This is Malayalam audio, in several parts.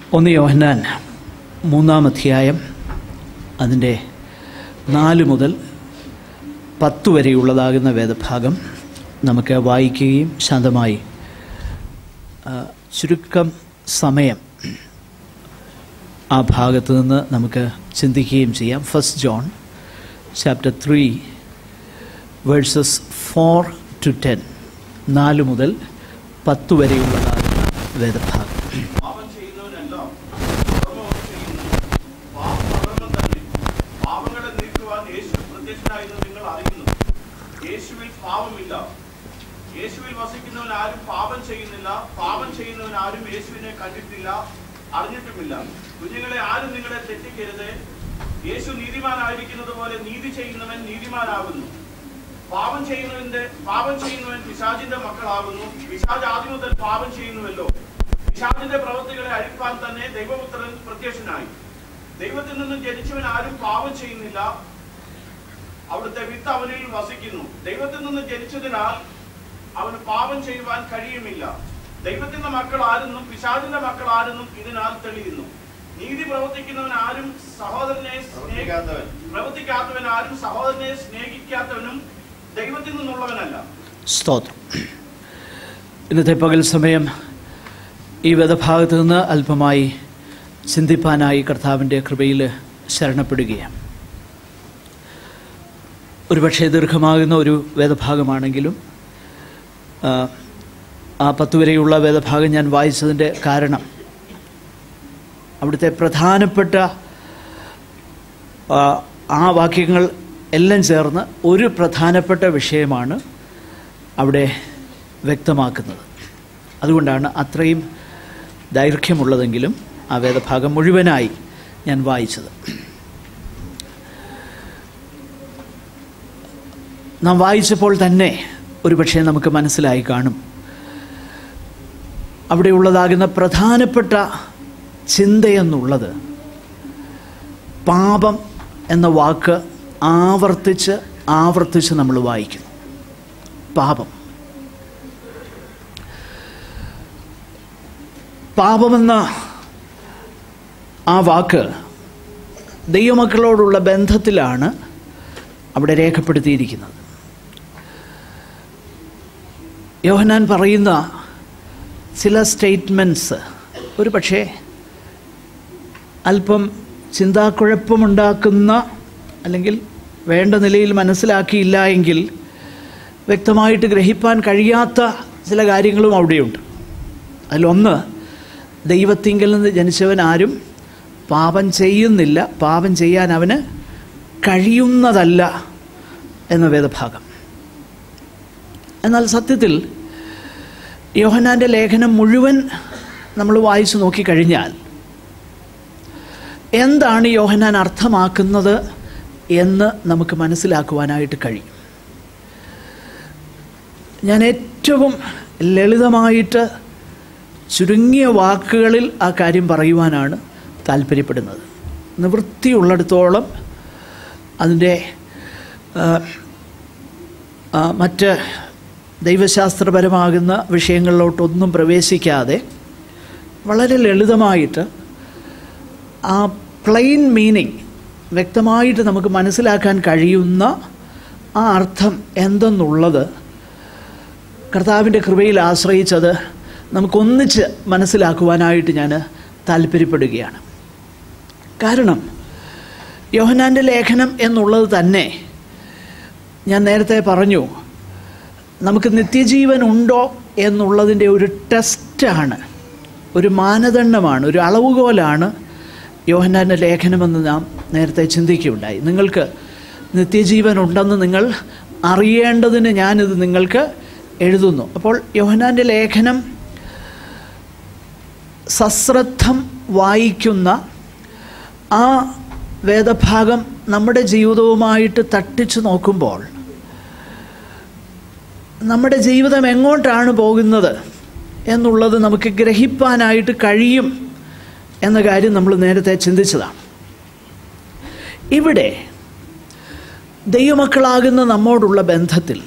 ഒന്ന് യോഹന്നാൻ മൂന്നാം അധ്യായം അതിൻ്റെ നാല് മുതൽ പത്ത് വരെയുള്ളതാകുന്ന വേദഭാഗം നമുക്ക് വായിക്കുകയും ശാന്തമായി ആ, ചുരുക്കം സമയം ആ ഭാഗത്ത് നിന്ന് നമുക്ക് ചിന്തിക്കുകയും ചെയ്യാം first John chapter three verses four to ten നാല് മുതൽ പത്ത് വരെയുള്ളതാകുന്ന വേദഭാഗം പാപം ചെയ്യുന്നവനെല്ലാം കർമ്മവും ചെയ്യുന്നു. പാപം അകർമ്മം തന്നെ. പാപങ്ങളെ നീക്കുവാൻ യേശു പ്രത്യക്ഷനായെന്ന് നിങ്ങൾ അറിയുന്നു. യേശുവിൽ പാപമില്ല. യേശുവിൽ വസിക്കുന്നവൻ ആരും പാപം ചെയ്യുന്നില്ല പാപം ചെയ്യുന്നവൻ ആരും യേശുവിനെ കണ്ടിട്ടില്ല അറിഞ്ഞിട്ടുമില്ല കുഞ്ഞുങ്ങളെ ആരും നിങ്ങളെ തെറ്റിക്കരുത് യേശു നീതിമാനായിരിക്കുന്നത് പോലെ നീതി ചെയ്യുന്നവൻ നീതിമാനാകുന്നു പാപം ചെയ്യുന്നവന്റെ പാപം ചെയ്യുന്നവൻ പിശാചിന്റെ മക്കളാകുന്നു പിശാജ് ആദ്യം മുതൽ പാപം ചെയ്യുന്നുവല്ലോ പിശാചിന്റെ പ്രവൃത്തികളെ അഴിപ്പാൻ തന്നെ ദൈവപുത്രൻ പ്രത്യക്ഷനായി ദൈവത്തിൽ നിന്നും ജനിച്ചവൻ ആരും പാപം ചെയ്യുന്നില്ല അവിടുത്തെ വിത്ത് അവനിൽ വസിക്കുന്നു ദൈവത്തിൽ നിന്ന് ജനിച്ചതിനാൽ അവന് പാപം ചെയ്യുവാൻ കഴിയുമില്ല ദൈവത്തിന്റെ മക്കൾ ആരെന്നും പിശാചിന്റെ മക്കൾ ആരെന്നും ഇതിനാൽ തെളിയുന്നു നീതി പ്രവർത്തിക്കുന്നവൻ ആരും സഹോദരനെ സ്നേഹ പ്രവർത്തിക്കാത്തവൻ ആരും സഹോദരനെ സ്നേഹിക്കാത്തവനും ദൈവത്തിൽ നിന്നുള്ളവനല്ല സ്തോത്രം ഇന്നത്തെ പകൽ സമയം ഈ വേദഭാഗത്ത് നിന്ന് അല്പമായി ചിന്തിപ്പാനായി കർത്താവിൻ്റെ കൃപയിൽ ശരണപ്പെടുകയാണ് ഒരുപക്ഷെ ദീർഘമാകുന്ന ഒരു വേദഭാഗമാണെങ്കിലും ആ, ആ പത്ത് വരെയുള്ള വേദഭാഗം ഞാൻ വായിച്ചതിൻ്റെ കാരണം അവിടുത്തെ പ്രധാനപ്പെട്ട ആ, ആ വാക്യങ്ങൾ എല്ലാം ചേർന്ന് ഒരു പ്രധാനപ്പെട്ട വിഷയമാണ് അവിടെ വ്യക്തമാക്കുന്നത് അതുകൊണ്ടാണ് അത്രയും ദൈർഘ്യമുള്ളതെങ്കിലും ആ വേദഭാഗം മുഴുവനായി ഞാൻ വായിച്ചത് നാം വായിച്ചപ്പോൾ തന്നെ ഒരുപക്ഷെ നമുക്ക് മനസ്സിലായി കാണും അവിടെയുള്ളതാകുന്ന പ്രധാനപ്പെട്ട ചിന്തയെന്നുള്ളത് പാപം എന്ന വാക്ക് ആവർത്തിച്ച് ആവർത്തിച്ച് നമ്മൾ വായിക്കുന്നു പാപം പാപമെന്ന ആ വാക്ക് ദൈവമക്കളോടുള്ള ബന്ധത്തിലാണ് അവിടെ രേഖപ്പെടുത്തിയിരിക്കുന്നത് യോഹനാൻ പറയുന്ന ചില സ്റ്റേറ്റ്മെൻറ്റ്സ് ഒരു പക്ഷേ അല്പം ചിന്താക്കുഴപ്പമുണ്ടാക്കുന്ന അല്ലെങ്കിൽ വേണ്ട നിലയിൽ മനസ്സിലാക്കിയില്ല എങ്കിൽ വ്യക്തമായിട്ട് ഗ്രഹിപ്പാൻ കഴിയാത്ത ചില കാര്യങ്ങളും അവിടെയുണ്ട് അതിലൊന്ന് ദൈവത്തിങ്കിൽ നിന്ന് ജനിച്ചവൻ ആരും പാപം ചെയ്യുന്നില്ല പാപം ചെയ്യാൻ അവന് കഴിയുന്നതല്ല എന്ന വേദഭാഗം എന്നാൽ സത്യത്തിൽ യോഹനാൻ്റെ ലേഖനം മുഴുവൻ നമ്മൾ വായിച്ചു നോക്കിക്കഴിഞ്ഞാൽ എന്താണ് യോഹനാൻ അർത്ഥമാക്കുന്നത് എന്ന് നമുക്ക് മനസ്സിലാക്കുവാനായിട്ട് കഴിയും ഞാൻ ഏറ്റവും ലളിതമായിട്ട് ചുരുങ്ങിയ വാക്കുകളിൽ ആ കാര്യം പറയുവാനാണ് താല്പര്യപ്പെടുന്നത് നിവൃത്തിയുള്ളിടത്തോളം അതിൻ്റെ ആ, ആ, മറ്റ് ദൈവശാസ്ത്രപരമാകുന്ന വിഷയങ്ങളിലോട്ടൊന്നും പ്രവേശിക്കാതെ വളരെ ലളിതമായിട്ട് ആ പ്ലെയിൻ മീനിങ് വ്യക്തമായിട്ട് നമുക്ക് മനസ്സിലാക്കാൻ കഴിയുന്ന ആ അർത്ഥം എന്തെന്നുള്ളത് കർത്താവിൻ്റെ കൃപയിൽ ആശ്രയിച്ചത് നമുക്കൊന്നിച്ച് മനസ്സിലാക്കുവാനായിട്ട് ഞാൻ താല്പര്യപ്പെടുകയാണ് കാരണം യോഹനാൻ്റെ ലേഖനം എന്നുള്ളത് തന്നെ ഞാൻ നേരത്തെ പറഞ്ഞു നമുക്ക് നിത്യജീവൻ ഉണ്ടോ എന്നുള്ളതിൻ്റെ ഒരു ടെസ്റ്റാണ് ഒരു മാനദണ്ഡമാണ് ഒരു അളവുകോലാണ് യോഹന്നാൻ്റെ ലേഖനമെന്ന് നാം നേരത്തെ ചിന്തിക്കുകയുണ്ടായി നിങ്ങൾക്ക് നിത്യജീവൻ ഉണ്ടെന്ന് നിങ്ങൾ അറിയേണ്ടതിന് ഞാനിത് നിങ്ങൾക്ക് എഴുതുന്നു അപ്പോൾ യോഹന്നാൻ്റെ ലേഖനം സശ്രദ്ധം വായിക്കുന്ന ആ വേദഭാഗം നമ്മുടെ ജീവിതവുമായിട്ട് തട്ടിച്ചു നോക്കുമ്പോൾ നമ്മുടെ ജീവിതം എങ്ങോട്ടാണ് പോകുന്നത് എന്നുള്ളത് നമുക്ക് ഗ്രഹിപ്പാനായിട്ട് കഴിയും എന്ന കാര്യം നമ്മൾ നേരത്തെ ചിന്തിച്ചതാണ് ഇവിടെ ദൈവമക്കളാകുന്ന നമ്മോടുള്ള ബന്ധത്തിൽ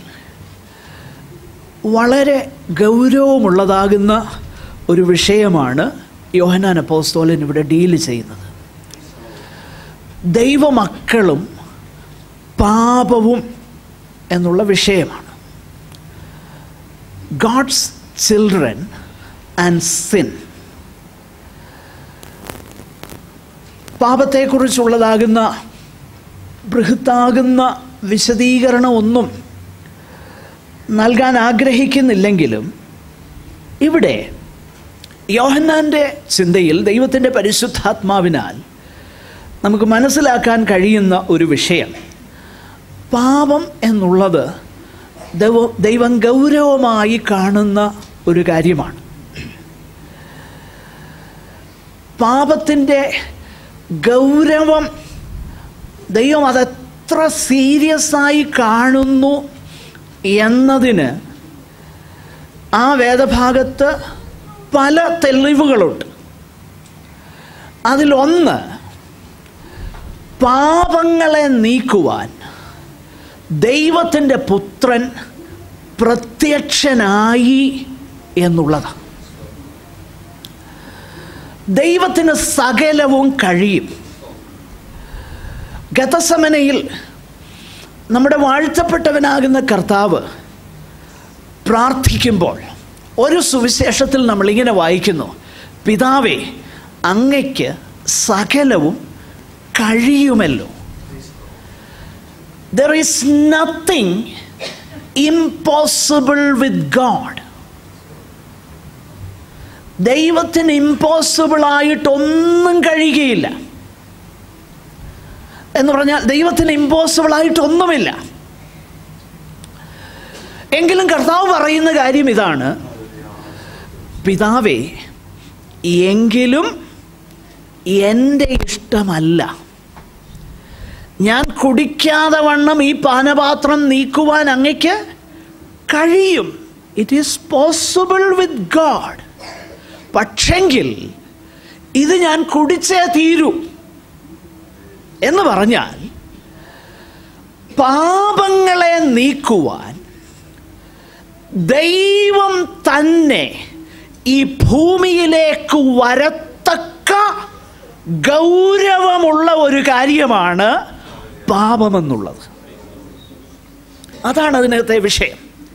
വളരെ ഗൗരവമുള്ളതാകുന്ന ഒരു വിഷയമാണ് യോഹനാൻ അപ്പോസ്തോലൻ ഇവിടെ ഡീല് ചെയ്യുന്നത് ദൈവമക്കളും പാപവും എന്നുള്ള വിഷയമാണ് ഗോഡ്സ് ചിൽഡ്രൻ ആൻഡ് സിൻ പാപത്തെക്കുറിച്ചുള്ളതാകുന്ന ബൃഹത്താകുന്ന വിശദീകരണം ഒന്നും നൽകാൻ ആഗ്രഹിക്കുന്നില്ലെങ്കിലും ഇവിടെ യോഹന്നാൻ്റെ ചിന്തയിൽ ദൈവത്തിൻ്റെ പരിശുദ്ധാത്മാവിനാൽ നമുക്ക് മനസ്സിലാക്കാൻ കഴിയുന്ന ഒരു വിഷയം പാപം എന്നുള്ളത് ദൈവ ദൈവം ഗൗരവമായി കാണുന്ന ഒരു കാര്യമാണ് പാപത്തിൻ്റെ ഗൗരവം ദൈവം അതെത്ര സീരിയസ് ആയി കാണുന്നു എന്നതിന് ആ വേദഭാഗത്ത് പല തെളിവുകളുണ്ട് അതിലൊന്ന് പാപങ്ങളെ നീക്കുവാൻ ദൈവത്തിൻ്റെ പുത്രൻ പ്രത്യക്ഷനായി എന്നുള്ളതാണ് ദൈവത്തിന് സകലവും കഴിയും ഗതസമനയിൽ നമ്മുടെ വാഴ്ത്തപ്പെട്ടവനാകുന്ന കർത്താവ് പ്രാർത്ഥിക്കുമ്പോൾ ഒരു സുവിശേഷത്തിൽ നമ്മൾ ഇങ്ങനെ വായിക്കുന്നു പിതാവേ അങ്ങയ്ക്ക് സകലവും കഴിയുമല്ലോ there is nothing impossible with God ദൈവത്തിന് ഇമ്പോസിബിൾ ആയിട്ടൊന്നും കഴിയുകയില്ല എന്ന് പറഞ്ഞാൽ ദൈവത്തിന് ഇമ്പോസിബിൾ ആയിട്ടൊന്നുമില്ല എങ്കിലും കർത്താവ് പറയുന്ന കാര്യം ഇതാണ് പിതാവേ എങ്കിലും എൻ്റെ ഇഷ്ടമല്ല ഞാൻ കുടിക്കാതെ വണ്ണം ഈ പാനപാത്രം നീക്കുവാൻ അങ്ങയ്ക്ക് കഴിയും it is possible with God പക്ഷെങ്കിൽ ഇത് ഞാൻ കുടിച്ചേ തീരൂ എന്ന് പറഞ്ഞാൽ പാപങ്ങളെ നീക്കുവാൻ ദൈവം തന്നെ ഈ ഭൂമിയിലേക്ക് വരത്തക്ക ഗൗരവമുള്ള ഒരു കാര്യമാണ് പാപമെന്നുള്ളത് അതാണ് അതിനകത്തെ വിഷയം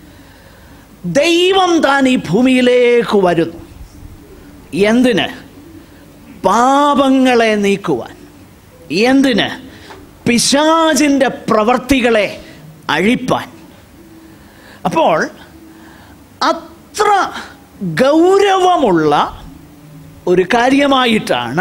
ദൈവം താൻ ഈ ഭൂമിയിലേക്ക് വരുന്നു എന്തിന് പാപങ്ങളെ നീക്കുവാൻ എന്തിന് പിശാചിൻ്റെ പ്രവർത്തികളെ അഴിപ്പാൻ അപ്പോൾ അത്ര ഗൗരവമുള്ള ഒരു കാര്യമായിട്ടാണ്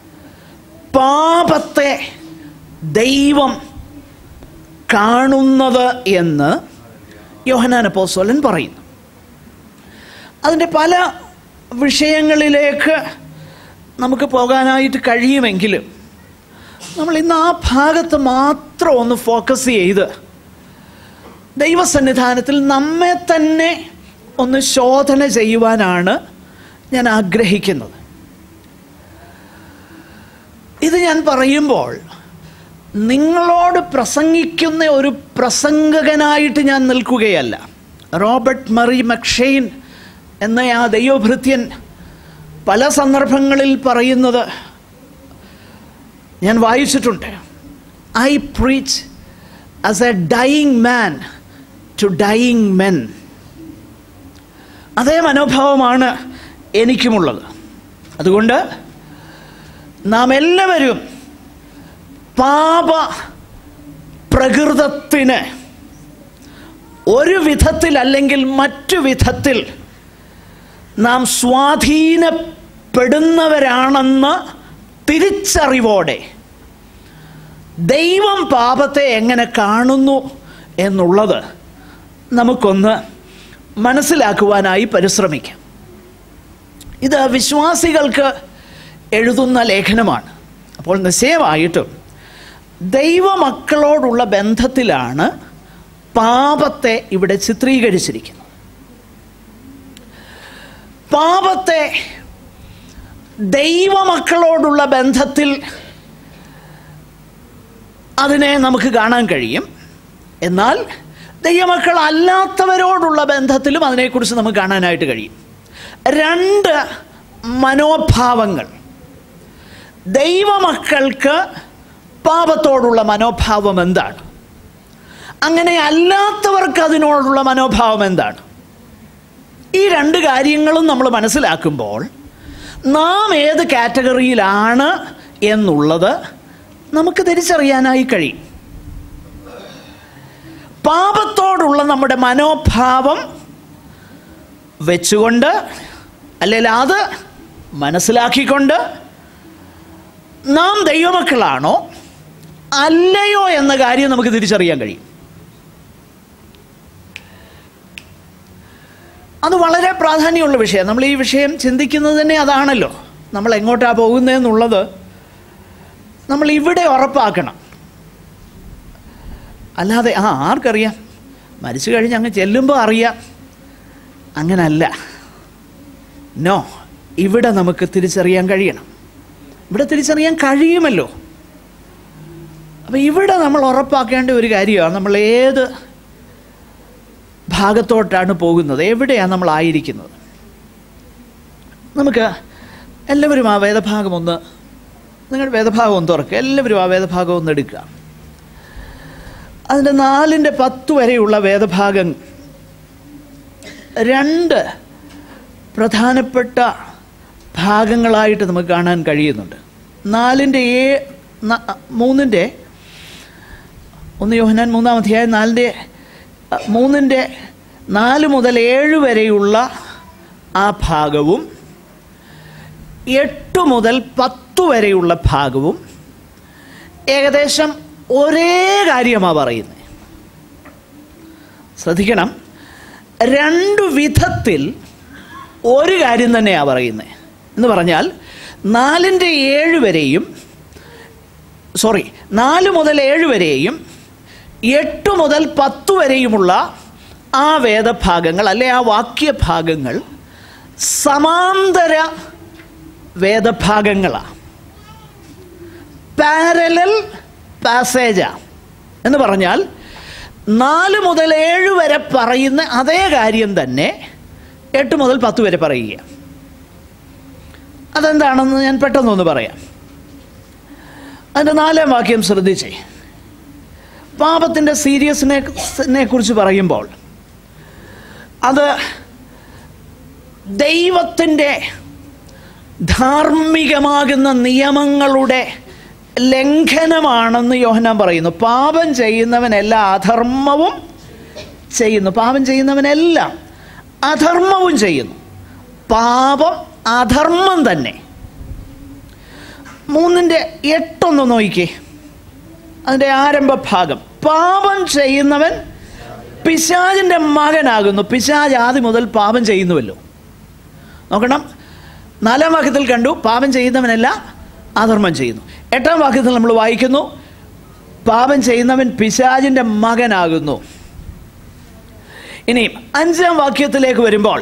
പാപത്തെ ദൈവം കാണുന്നത് എന്ന് യോഹനാൻ അപ്പോസ്തലൻ പറയുന്നു അതിൻ്റെ പല വിഷയങ്ങളിലേക്ക് നമുക്ക് പോകാനായിട്ട് കഴിയുമെങ്കിലും നമ്മൾ ഇന്ന് ആ ഭാഗത്ത് മാത്രം ഒന്ന് ഫോക്കസ് ചെയ്ത് ദൈവസന്നിധാനത്തിൽ നമ്മെ തന്നെ ഒന്ന് ശോധന ചെയ്യുവാനാണ് ഞാൻ ആഗ്രഹിക്കുന്നത് ഇത് ഞാൻ പറയുമ്പോൾ നിങ്ങളോട് പ്രസംഗിക്കുന്ന ഒരു പ്രസംഗകനായിട്ട് ഞാൻ നിൽക്കുകയല്ല റോബർട്ട് മറി മക്ഷെയിൻ എന്ന ആ ദൈവഭൃത്യൻ പല സന്ദർഭങ്ങളിൽ പറയുന്നത് ഞാൻ വായിച്ചിട്ടുണ്ട് I preach as a dying man to dying men അതേ മനോഭാവമാണ് എനിക്കുമുള്ളത് അതുകൊണ്ട് നാം എല്ലാവരും പാപ പ്രകൃതത്തിന് ഒരു വിധത്തിൽ അല്ലെങ്കിൽ മറ്റു വിധത്തിൽ നാം സ്വാധീനപ്പെടുന്നവരാണെന്ന് തിരിച്ചറിവോടെ ദൈവം പാപത്തെ എങ്ങനെ കാണുന്നു എന്നുള്ളത് നമുക്കൊന്ന് മനസ്സിലാക്കുവാനായി പരിശ്രമിക്കാം ഇത് വിശ്വാസികൾക്ക് എഴുതുന്ന ലേഖനമാണ് അപ്പോൾ നിശ്ചയമായിട്ടും ദൈവമക്കളോടുള്ള ബന്ധത്തിലാണ് പാപത്തെ ഇവിടെ ചിത്രീകരിച്ചിരിക്കുന്നത് പാപത്തെ ദൈവമക്കളോടുള്ള ബന്ധത്തിൽ അതിനെ നമുക്ക് കാണാൻ കഴിയും എന്നാൽ ദൈവമക്കൾ അല്ലാത്തവരോടുള്ള ബന്ധത്തിലും അതിനെക്കുറിച്ച് നമുക്ക് കാണാനായിട്ട് കഴിയും രണ്ട് മനോഭാവങ്ങൾ ദൈവമക്കൾക്ക് പാപത്തോടുള്ള മനോഭാവം എന്താണ് അങ്ങനെ അല്ലാത്തവർക്ക് അതിനോടുള്ള മനോഭാവം എന്താണ് ഈ രണ്ട് കാര്യങ്ങളും നമ്മൾ മനസ്സിലാക്കുമ്പോൾ നാം ഏത് കാറ്റഗറിയിലാണ് എന്നുള്ളത് നമുക്ക് തിരിച്ചറിയാനായി കഴിയും പാപത്തോടുള്ള നമ്മുടെ മനോഭാവം വെച്ചുകൊണ്ട് അല്ലെങ്കിൽ അത് മനസ്സിലാക്കിക്കൊണ്ട് നാം ദൈവമക്കളാണോ അല്ലയോ എന്ന കാര്യം നമുക്ക് തിരിച്ചറിയാൻ കഴിയും അത് വളരെ പ്രാധാന്യമുള്ള വിഷയം നമ്മൾ ഈ വിഷയം ചിന്തിക്കുന്നത് തന്നെ അതാണല്ലോ നമ്മൾ എങ്ങോട്ടാണ് പോകുന്നതെന്നുള്ളത് നമ്മൾ ഇവിടെ ഉറപ്പാക്കണം അല്ലാതെ ആ ആർക്കറിയാം മരിച്ചു കഴിഞ്ഞ് അങ്ങ് ചെല്ലുമ്പോൾ അറിയാം അങ്ങനല്ല നോ ഇവിടെ നമുക്ക് തിരിച്ചറിയാൻ കഴിയണം ഇവിടെ തിരിച്ചറിയാൻ കഴിയുമല്ലോ അപ്പം ഇവിടെ നമ്മൾ ഉറപ്പാക്കേണ്ട ഒരു കാര്യമാണ് നമ്മൾ ഏത് ഭാഗത്തോട്ടാണ് പോകുന്നത് എവിടെയാണ് നമ്മൾ ആയിരിക്കുന്നത് നമുക്ക് എല്ലാവരും ആ വേദഭാഗം ഒന്ന് നിങ്ങളുടെ വേദഭാഗം ഒന്ന് തുറക്കുക എല്ലാവരും ആ വേദഭാഗം ഒന്ന് എടുക്കുക അതിൻ്റെ നാലിൻ്റെ പത്ത് വരെയുള്ള വേദഭാഗം രണ്ട് പ്രധാനപ്പെട്ട ഭാഗങ്ങളായിട്ട് നമുക്ക് കാണാൻ കഴിയുന്നുണ്ട് നാലിൻ്റെ ഏ ന- മൂന്നിൻ്റെ ഒന്ന് യോഹനാൻ മൂന്നാം അധ്യായം നാലിൻ്റെ അഹ്, മൂന്നിൻ്റെ നാല് മുതൽ ഏഴ് വരെയുള്ള ആ ഭാഗവും എട്ട് മുതൽ പത്ത് വരെയുള്ള ഭാഗവും ഏകദേശം ഒരേ കാര്യമാണ് പറയുന്നത് ശ്രദ്ധിക്കണം രണ്ടു വിധത്തിൽ ഒരു കാര്യം തന്നെയാണ് പറയുന്നത് എന്ന് പറഞ്ഞാൽ നാലിൻ്റെ ഏഴ് വരെയും സോറി നാല് മുതൽ ഏഴ് വരെയും എട്ട് മുതൽ പത്ത് വരെയുമുള്ള ആ വേദഭാഗങ്ങൾ അല്ലെ ആ വാക്യഭാഗങ്ങൾ സമാന്തര വേദഭാഗങ്ങളാണ് പാരലൽ പാസേജാ എന്ന് പറഞ്ഞാൽ നാല് മുതൽ ഏഴ് വരെ പറയുന്ന അതേ കാര്യം തന്നെ എട്ട് മുതൽ പത്ത് വരെ പറയുക അതെന്താണെന്ന് ഞാൻ പെട്ടെന്നൊന്ന് പറയാം അതിൻ്റെ നാലാം വാക്യം ശ്രദ്ധിച്ചേ പാപത്തിൻ്റെ സീരിയസിനെ കുറിച്ച് പറയുമ്പോൾ അത് ദൈവത്തിൻ്റെ ധാർമ്മികമാകുന്ന നിയമങ്ങളുടെ ലംഘനമാണെന്ന് യോഹനാൻ പറയുന്നു പാപം ചെയ്യുന്നവനെല്ലാം അധർമ്മവും ചെയ്യുന്നു പാപം ചെയ്യുന്നവനെല്ലാം അധർമ്മവും ചെയ്യുന്നു പാപം അധർമ്മം തന്നെ മൂന്നിൻ്റെ എട്ടൊന്ന് നോക്കിക്കേ അതിൻ്റെ ആരംഭ ഭാഗം പാപം ചെയ്യുന്നവൻ പിശാജിൻ്റെ മകനാകുന്നു പിശാജ് ആദ്യം മുതൽ പാപം ചെയ്യുന്നുവല്ലോ നോക്കണം നാലാം വാക്യത്തിൽ കണ്ടു പാപം ചെയ്യുന്നവനല്ല അധർമ്മം ചെയ്യുന്നു എട്ടാം വാക്യത്തിൽ നമ്മൾ വായിക്കുന്നു പാപം ചെയ്യുന്നവൻ പിശാജിൻ്റെ മകനാകുന്നു ഇനി അഞ്ചാം വാക്യത്തിലേക്ക് വരുമ്പോൾ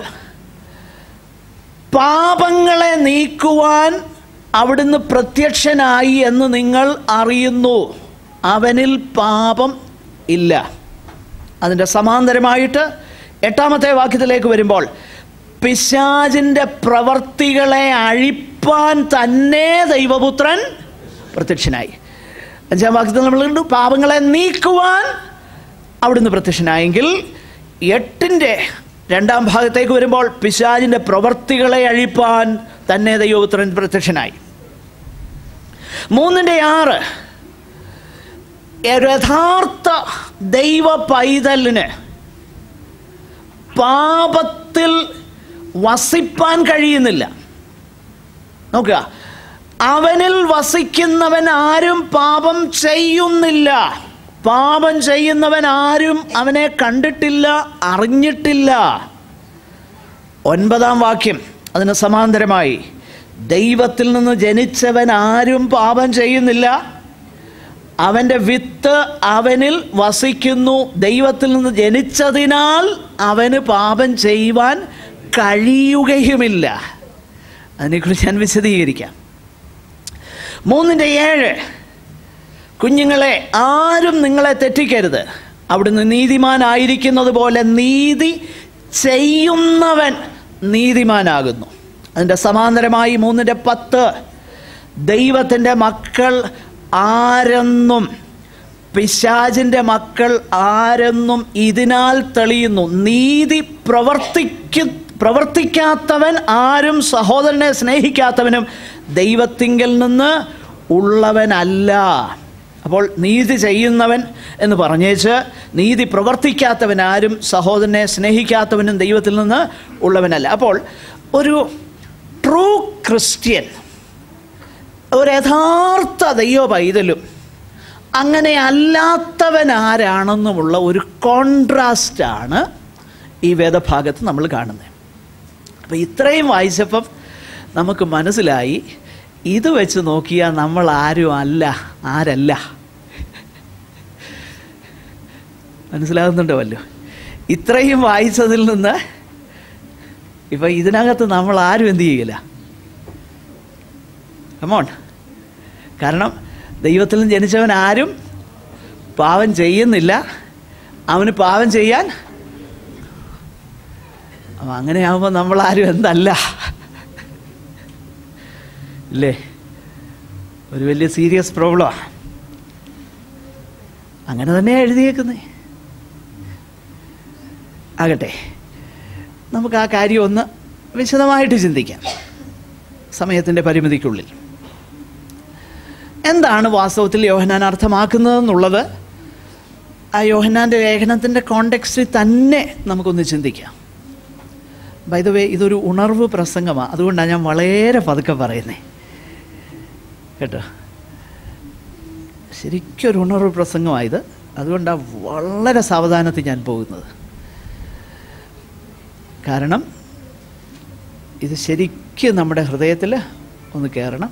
പാപങ്ങളെ നീക്കുവാൻ അവിടുന്ന് പ്രത്യക്ഷനായി എന്ന് നിങ്ങൾ അറിയുന്നു അവനിൽ പാപം ഇല്ല അതിൻ്റെ സമാന്തരമായിട്ട് എട്ടാമത്തെ വാക്യത്തിലേക്ക് വരുമ്പോൾ പിശാജിൻ്റെ പ്രവർത്തികളെ അഴിപ്പാൻ തന്നെ ദൈവപുത്രൻ പ്രത്യക്ഷനായി അഞ്ചാം വാക്യത്തിൽ നമ്മൾ കണ്ടു പാപങ്ങളെ നീക്കുവാൻ അവിടുന്ന് പ്രത്യക്ഷനായെങ്കിൽ എട്ടിൻ്റെ രണ്ടാം ഭാഗത്തേക്ക് വരുമ്പോൾ പിശാജിൻ്റെ പ്രവർത്തികളെ അഴിപ്പാൻ തന്നെ ദൈവപുത്രൻ പ്രത്യക്ഷനായി മൂന്നിൻ്റെ ആറ് ഒരു യഥാർത്ഥ ദൈവ പൈതലിന് പാപത്തിൽ വസിപ്പാൻ കഴിയുന്നില്ല നോക്കുക അവനിൽ വസിക്കുന്നവൻ ആരും പാപം ചെയ്യുന്നില്ല പാപം ചെയ്യുന്നവൻ ആരും അവനെ കണ്ടിട്ടില്ല അറിഞ്ഞിട്ടില്ല ഒൻപതാം വാക്യം അതിന് സമാന്തരമായി ദൈവത്തിൽ നിന്ന് ജനിച്ചവൻ ആരും പാപം ചെയ്യുന്നില്ല അവൻ്റെ വിത്ത് അവനിൽ വസിക്കുന്നു ദൈവത്തിൽ നിന്ന് ജനിച്ചതിനാൽ അവന് പാപം ചെയ്യുവാൻ കഴിയുകയുമില്ല അതിനെക്കുറിച്ച് ഞാൻ വിശദീകരിക്കാം മൂന്നിൻ്റെ ഏഴ് കുഞ്ഞുങ്ങളെ ആരും നിങ്ങളെ തെറ്റിക്കരുത് അവിടുന്ന് നീതിമാനായിരിക്കുന്നത് പോലെ നീതി ചെയ്യുന്നവൻ നീതിമാനാകുന്നു അതിൻ്റെ സമാന്തരമായി മൂന്നിൻ്റെ പത്ത് ദൈവത്തിൻ്റെ മക്കൾ ആരെന്നും പിശാചിൻ്റെ മക്കൾ ആരെന്നും ഇതിനാൽ തെളിയുന്നു നീതി പ്രവർത്തിക്കു പ്രവർത്തിക്കാത്തവൻ ആരും സഹോദരനെ സ്നേഹിക്കാത്തവനും ദൈവത്തിങ്കൽ നിന്ന് ഉള്ളവനല്ല അപ്പോൾ നീതി ചെയ്യുന്നവൻ എന്ന് പറഞ്ഞേച്ച് നീതി പ്രവർത്തിക്കാത്തവൻ ആരും സഹോദരനെ സ്നേഹിക്കാത്തവനും ദൈവത്തിൽ നിന്ന് ഉള്ളവനല്ല അപ്പോൾ ഒരു ട്രൂ ക്രിസ്ത്യൻ ഒരു യഥാർത്ഥ ദൈവ പൈതലും അങ്ങനെ അല്ലാത്തവൻ ആരാണെന്നുമുള്ള ഒരു കോൺട്രാസ്റ്റാണ് ഈ വേദഭാഗത്ത് നമ്മൾ കാണുന്നത് അപ്പോൾ ഇത്രയും വായിച്ചപ്പം നമുക്ക് മനസ്സിലായി ഇത് വെച്ച് നോക്കിയാൽ നമ്മൾ ആരും അല്ല ആരല്ല മനസ്സിലാകുന്നുണ്ടോ വല്ലോ ഇത്രയും വായിച്ചതിൽ നിന്ന് ഇപ്പം ഇതിനകത്ത് നമ്മൾ ആരും എന്ത് ചെയ്യില്ല കമോൺ കാരണം ദൈവത്തിൽ നിന്ന് ജനിച്ചവൻ ആരും പാവം ചെയ്യുന്നില്ല അവന് പാവം ചെയ്യാൻ അപ്പം അങ്ങനെയാകുമ്പോൾ നമ്മളാരും എന്തല്ല ഇല്ലേ ഒരു വലിയ സീരിയസ് പ്രോബ്ലമാണ് അങ്ങനെ തന്നെയാണ് എഴുതിയേക്കുന്നത് ആകട്ടെ നമുക്ക് ആ കാര്യം ഒന്ന് വിശദമായിട്ട് ചിന്തിക്കാം സമയത്തിൻ്റെ പരിമിതിക്കുള്ളിൽ എന്താണ് വാസ്തവത്തിൽ യോഹനാൻ അർത്ഥമാക്കുന്നതെന്നുള്ളത് ആ യോഹനാൻ്റെ ലേഖനത്തിൻ്റെ കോണ്ടെക്സ്റ്റിൽ തന്നെ നമുക്കൊന്ന് ചിന്തിക്കാം ബൈ ദ വേ ഇതൊരു ഉണർവ് പ്രസംഗമാണ് അതുകൊണ്ടാണ് ഞാൻ വളരെ പതുക്കെ പറയുന്നത് കേട്ടോ ശരിക്കും ഒരു ഉണർവ് പ്രസംഗമായത് അതുകൊണ്ടാണ് വളരെ സാവധാനത്തിൽ ഞാൻ പോകുന്നത് കാരണം ഇത് ശരിക്കും നമ്മുടെ ഹൃദയത്തിൽ ഒന്ന് കയറണം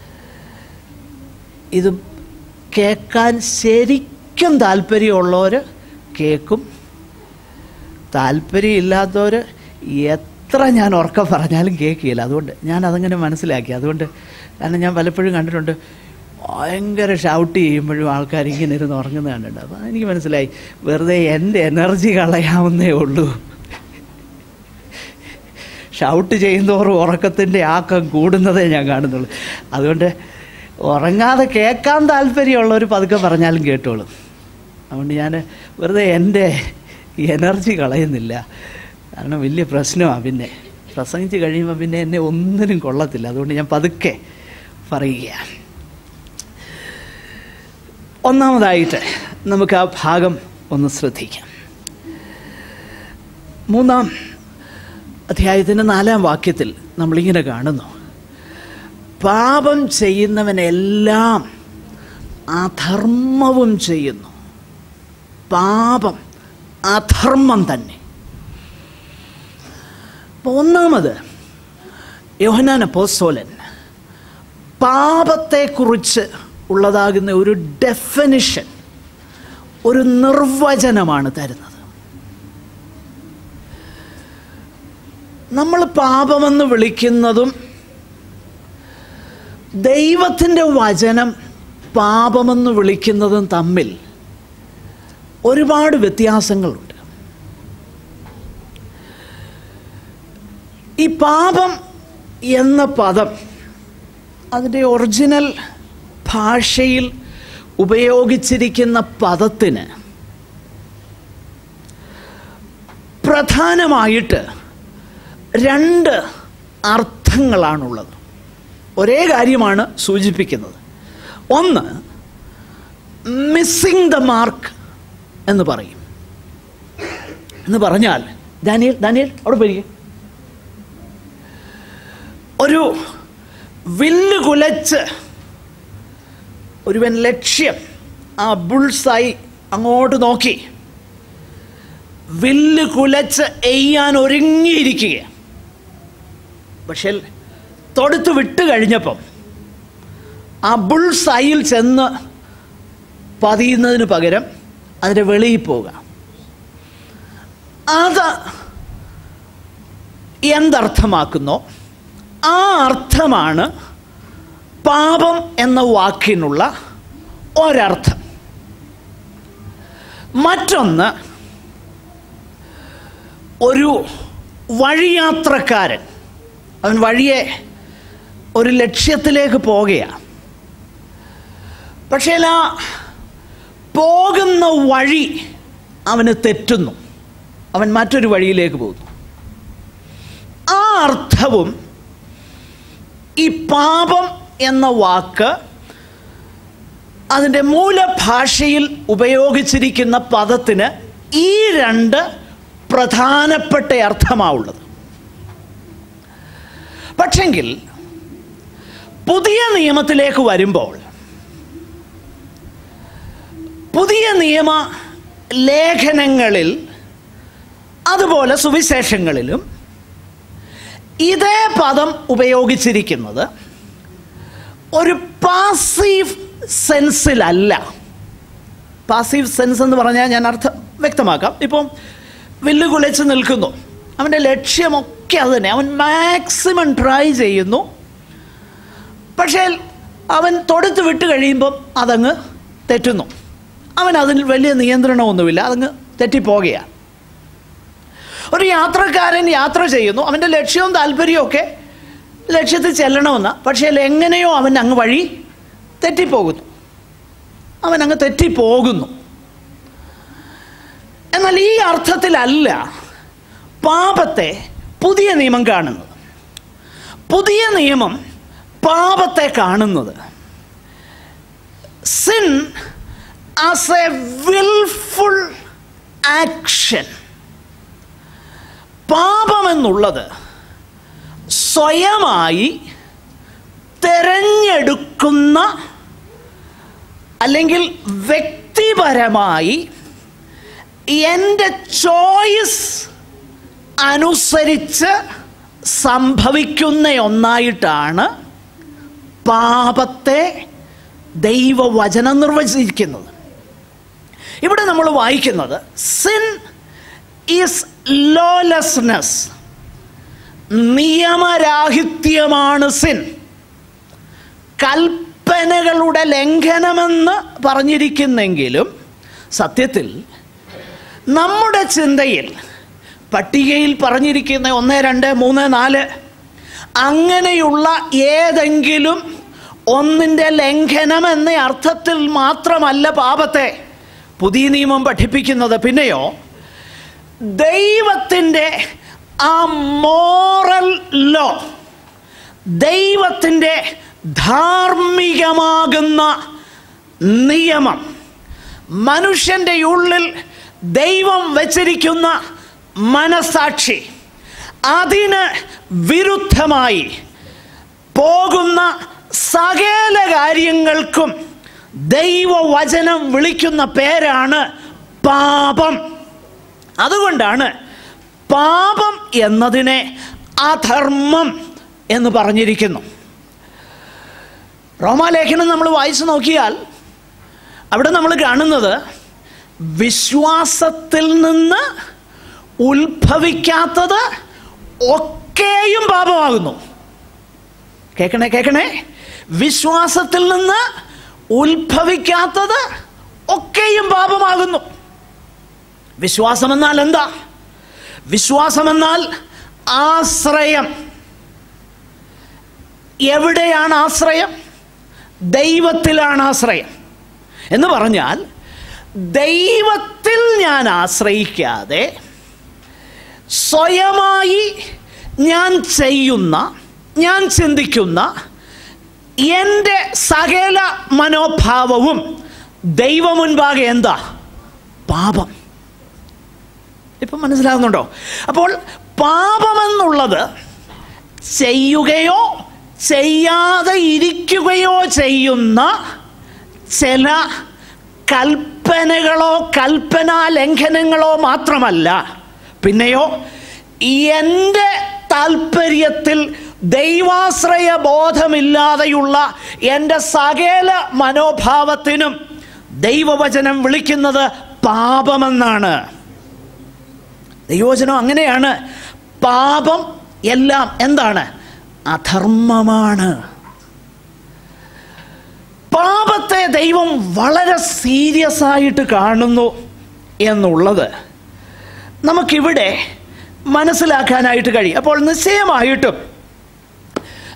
ഇത് കേൾക്കാൻ ശരിക്കും താല്പര്യമുള്ളവർ കേൾക്കും താല്പര്യമില്ലാത്തവർ എത്ര ഞാൻ ഉറക്കം പറഞ്ഞാലും കേൾക്കുകയില്ല അതുകൊണ്ട് ഞാൻ അതങ്ങനെ മനസ്സിലാക്കി അതുകൊണ്ട് കാരണം ഞാൻ പലപ്പോഴും കണ്ടിട്ടുണ്ട് ഭയങ്കര ഷൗട്ട് ചെയ്യുമ്പോഴും ആൾക്കാർ ഇങ്ങനെ ഇരുന്ന് ഉറങ്ങുന്നത് കണ്ടിട്ടുണ്ട് അപ്പോൾ എനിക്ക് മനസ്സിലായി വെറുതെ എൻ്റെ എനർജി കളയാവുന്നേ ഉള്ളൂ ഷൗട്ട് ചെയ്യുന്നതോറും ഉറക്കത്തിൻ്റെ ആക്കം കൂടുന്നതേ ഞാൻ കാണുന്നുള്ളൂ അതുകൊണ്ട് ഉറങ്ങാതെ കേൾക്കാൻ താല്പര്യമുള്ളവർ പതുക്കെ പറഞ്ഞാലും കേട്ടോളും അതുകൊണ്ട് ഞാൻ വെറുതെ എൻ്റെ എനർജി കളയുന്നില്ല കാരണം വലിയ പ്രശ്നമാണ് പിന്നെ പ്രസംഗിച്ച് കഴിയുമ്പോൾ പിന്നെ എന്നെ ഒന്നിനും കൊള്ളത്തില്ല അതുകൊണ്ട് ഞാൻ പതുക്കെ പറയുകയാണ് ഒന്നാമതായിട്ട് നമുക്ക് ആ ഭാഗം ഒന്ന് ശ്രദ്ധിക്കാം മൂന്നാം അധ്യായത്തിൻ്റെ നാലാം വാക്യത്തിൽ നമ്മളിങ്ങനെ കാണുന്നു പാപം ചെയ്യുന്നവനെല്ലാം അധർമ്മവും ചെയ്യുന്നു പാപം അധർമ്മം തന്നെ അപ്പോൾ ഒന്നാമത് യോഹനാൻ അപ്പോസ്തോലൻ പാപത്തെക്കുറിച്ച് ഉള്ളതാകുന്ന ഒരു ഡെഫിനിഷൻ ഒരു നിർവചനമാണ് തരുന്നത് നമ്മൾ പാപമെന്ന് വിളിക്കുന്നതും ദൈവത്തിൻ്റെ വചനം പാപമെന്ന് വിളിക്കുന്നതും തമ്മിൽ ഒരുപാട് വ്യത്യാസങ്ങളുണ്ട് ഈ പാപം എന്ന പദം അതിൻ്റെ ഒറിജിനൽ ഭാഷയിൽ ഉപയോഗിച്ചിരിക്കുന്ന പദത്തിന് പ്രധാനമായിട്ട് രണ്ട് അർത്ഥങ്ങളാണുള്ളത് ഒരേ കാര്യമാണ് സൂചിപ്പിക്കുന്നത് ഒന്ന് മിസ്സിങ് ദ മാർക്ക് എന്ന് പറയും എന്ന് പറഞ്ഞാൽ ദാനിയൽ ദാനിയൽ അവിടെ പോയിരിക്കും ഒരു വില്ല് കുലച്ച് ഒരുവൻ ലക്ഷ്യം ആ ബുൾസായി അങ്ങോട്ട് നോക്കി വില്ല് കുലച്ച് എയ്യാൻ ഒരുങ്ങിയിരിക്കുക പക്ഷേ തൊടുത്ത് വിട്ട് കഴിഞ്ഞപ്പം ആ ബുൾസൈയിൽ ചെന്ന് പതിയുന്നതിന് പകരം അതിൻ്റെ വെളിയിൽ പോവുക അത് എന്തർത്ഥമാക്കുന്നോ ആ അർത്ഥമാണ് പാപം എന്ന വാക്കിനുള്ള ഒരർത്ഥം മറ്റൊന്ന് ഒരു വഴിയാത്രക്കാരൻ അവൻ വഴിയെ ഒരു ലക്ഷ്യത്തിലേക്ക് പോകുകയാണ് പക്ഷേ ആ പോകുന്ന വഴി അവന് തെറ്റുന്നു അവൻ മറ്റൊരു വഴിയിലേക്ക് പോകുന്നു ആ അർത്ഥവും ഈ പാപം എന്ന വാക്ക് അതിൻ്റെ മൂലഭാഷയിൽ ഉപയോഗിച്ചിരിക്കുന്ന പദത്തിന് ഈ രണ്ട് പ്രധാനപ്പെട്ട അർത്ഥമാവുള്ളത് പക്ഷെങ്കിൽ പുതിയ നിയമത്തിലേക്ക് വരുമ്പോൾ പുതിയ നിയമ ലേഖനങ്ങളിൽ അതുപോലെ സുവിശേഷങ്ങളിലും ഇതേ പദം ഉപയോഗിച്ചിരിക്കുന്നത് ഒരു പാസീവ് സെൻസിലല്ല പാസീവ് സെൻസ് എന്ന് പറഞ്ഞാൽ ഞാൻ അർത്ഥം വ്യക്തമാക്കാം ഇപ്പം വില്ല് കുലച്ച് നിൽക്കുന്നു അവൻ്റെ ലക്ഷ്യമൊക്കെ അത് തന്നെ അവൻ മാക്സിമം ട്രൈ ചെയ്യുന്നു പക്ഷേ അവൻ തൊടുത്ത് വിട്ട് കഴിയുമ്പം അതങ്ങ് തെറ്റുന്നു അവൻ അതിൽ വലിയ നിയന്ത്രണമൊന്നുമില്ല അതങ്ങ് തെറ്റിപ്പോകുകയാണ് ഒരു യാത്രക്കാരൻ യാത്ര ചെയ്യുന്നു അവൻ്റെ ലക്ഷ്യവും താല്പര്യവും ഒക്കെ ലക്ഷ്യത്തിൽ ചെല്ലണമെന്ന പക്ഷേ എങ്ങനെയോ അവൻ അങ്ങ് വഴി തെറ്റിപ്പോകുന്നു അവൻ അങ്ങ് തെറ്റിപ്പോകുന്നു എന്നാൽ ഈ അർത്ഥത്തിലല്ല പാപത്തെ പുതിയ നിയമം കാണുന്നത് പുതിയ നിയമം പാപത്തെ കാണുന്നത് sin as a wilful action പാപമെന്നുള്ളത് സ്വയമായി തെരഞ്ഞെടുക്കുന്ന അല്ലെങ്കിൽ വ്യക്തിപരമായി എൻ്റെ ചോയ്സ് അനുസരിച്ച് സംഭവിക്കുന്ന ഒന്നായിട്ടാണ് പാപത്തെ ദൈവവചനം നിർവചിക്കുന്നത് ഇവിടെ നമ്മൾ വായിക്കുന്നത് സിൻ ഈസ് ലോലെസ്നെസ് നിയമരാഹിത്യമാണ് സിൻ കൽപ്പനകളുടെ ലംഘനമെന്ന് പറഞ്ഞിരിക്കുന്നെങ്കിലും സത്യത്തിൽ നമ്മുടെ ചിന്തയിൽ പട്ടികയിൽ പറഞ്ഞിരിക്കുന്ന ഒന്ന് രണ്ട് മൂന്ന് നാല് അങ്ങനെയുള്ള ഏതെങ്കിലും ഒന്നിൻ്റെ ലംഘനം എന്ന അർത്ഥത്തിൽ മാത്രമല്ല പാപത്തെ പുതിയ നിയമം പഠിപ്പിക്കുന്നത് പിന്നെയോ ദൈവത്തിൻ്റെ ആ മോറൽ ലോ ദൈവത്തിൻ്റെ ധാർമ്മികമാകുന്ന നിയമം മനുഷ്യൻ്റെ ഉള്ളിൽ ദൈവം വച്ചിരിക്കുന്ന മനസാക്ഷി അതിന് വിരുദ്ധമായി പോകുന്ന സകല കാര്യങ്ങൾക്കും ദൈവവചനം വിളിക്കുന്ന പേരാണ് പാപം അതുകൊണ്ടാണ് പാപം എന്നതിനെ അധർമ്മം എന്ന് പറഞ്ഞിരിക്കുന്നു റോമാലേഖനം നമ്മൾ വായിച്ചു നോക്കിയാൽ അവിടെ നമ്മൾ കാണുന്നത് വിശ്വാസത്തിൽ നിന്ന് ഉത്ഭവിക്കാത്തത് ഒക്കെയും പാപമാകുന്നു കേൾക്കണേ കേൾക്കണേ വിശ്വാസത്തിൽ നിന്ന് ഉത്ഭവിക്കാത്തത് ഒക്കെയും പാപമാകുന്നു വിശ്വാസമെന്നാൽ എന്താ വിശ്വാസമെന്നാൽ ആശ്രയം എവിടെയാണ് ആശ്രയം ദൈവത്തിലാണ് ആശ്രയം എന്ന് പറഞ്ഞാൽ ദൈവത്തിൽ ഞാൻ ആശ്രയിക്കാതെ സ്വയമായി ഞാൻ ചെയ്യുന്ന ഞാൻ ചിന്തിക്കുന്ന എൻ്റെ സകല മനോഭാവവും ദൈവ മുൻപാകെ എന്താ പാപം ഇപ്പം മനസ്സിലാകുന്നുണ്ടോ അപ്പോൾ പാപമെന്നുള്ളത് ചെയ്യുകയോ ചെയ്യാതെ ഇരിക്കുകയോ ചെയ്യുന്ന ചില കൽപ്പനകളോ കൽപ്പനാ ലംഘനങ്ങളോ മാത്രമല്ല പിന്നെയോ എൻ്റെ താല്പര്യത്തിൽ ദൈവാശ്രയ ബോധമില്ലാതെയുള്ള എൻ്റെ സകല മനോഭാവത്തിനും ദൈവവചനം വിളിക്കുന്നത് പാപമെന്നാണ് ദൈവവചനം അങ്ങനെയാണ് പാപം എല്ലാം എന്താണ് അധർമ്മമാണ് പാപത്തെ ദൈവം വളരെ സീരിയസ് ആയിട്ട് കാണുന്നു എന്നുള്ളത് നമുക്കിവിടെ മനസ്സിലാക്കാനായിട്ട് കഴിയും അപ്പോൾ നിശ്ചയമായിട്ടും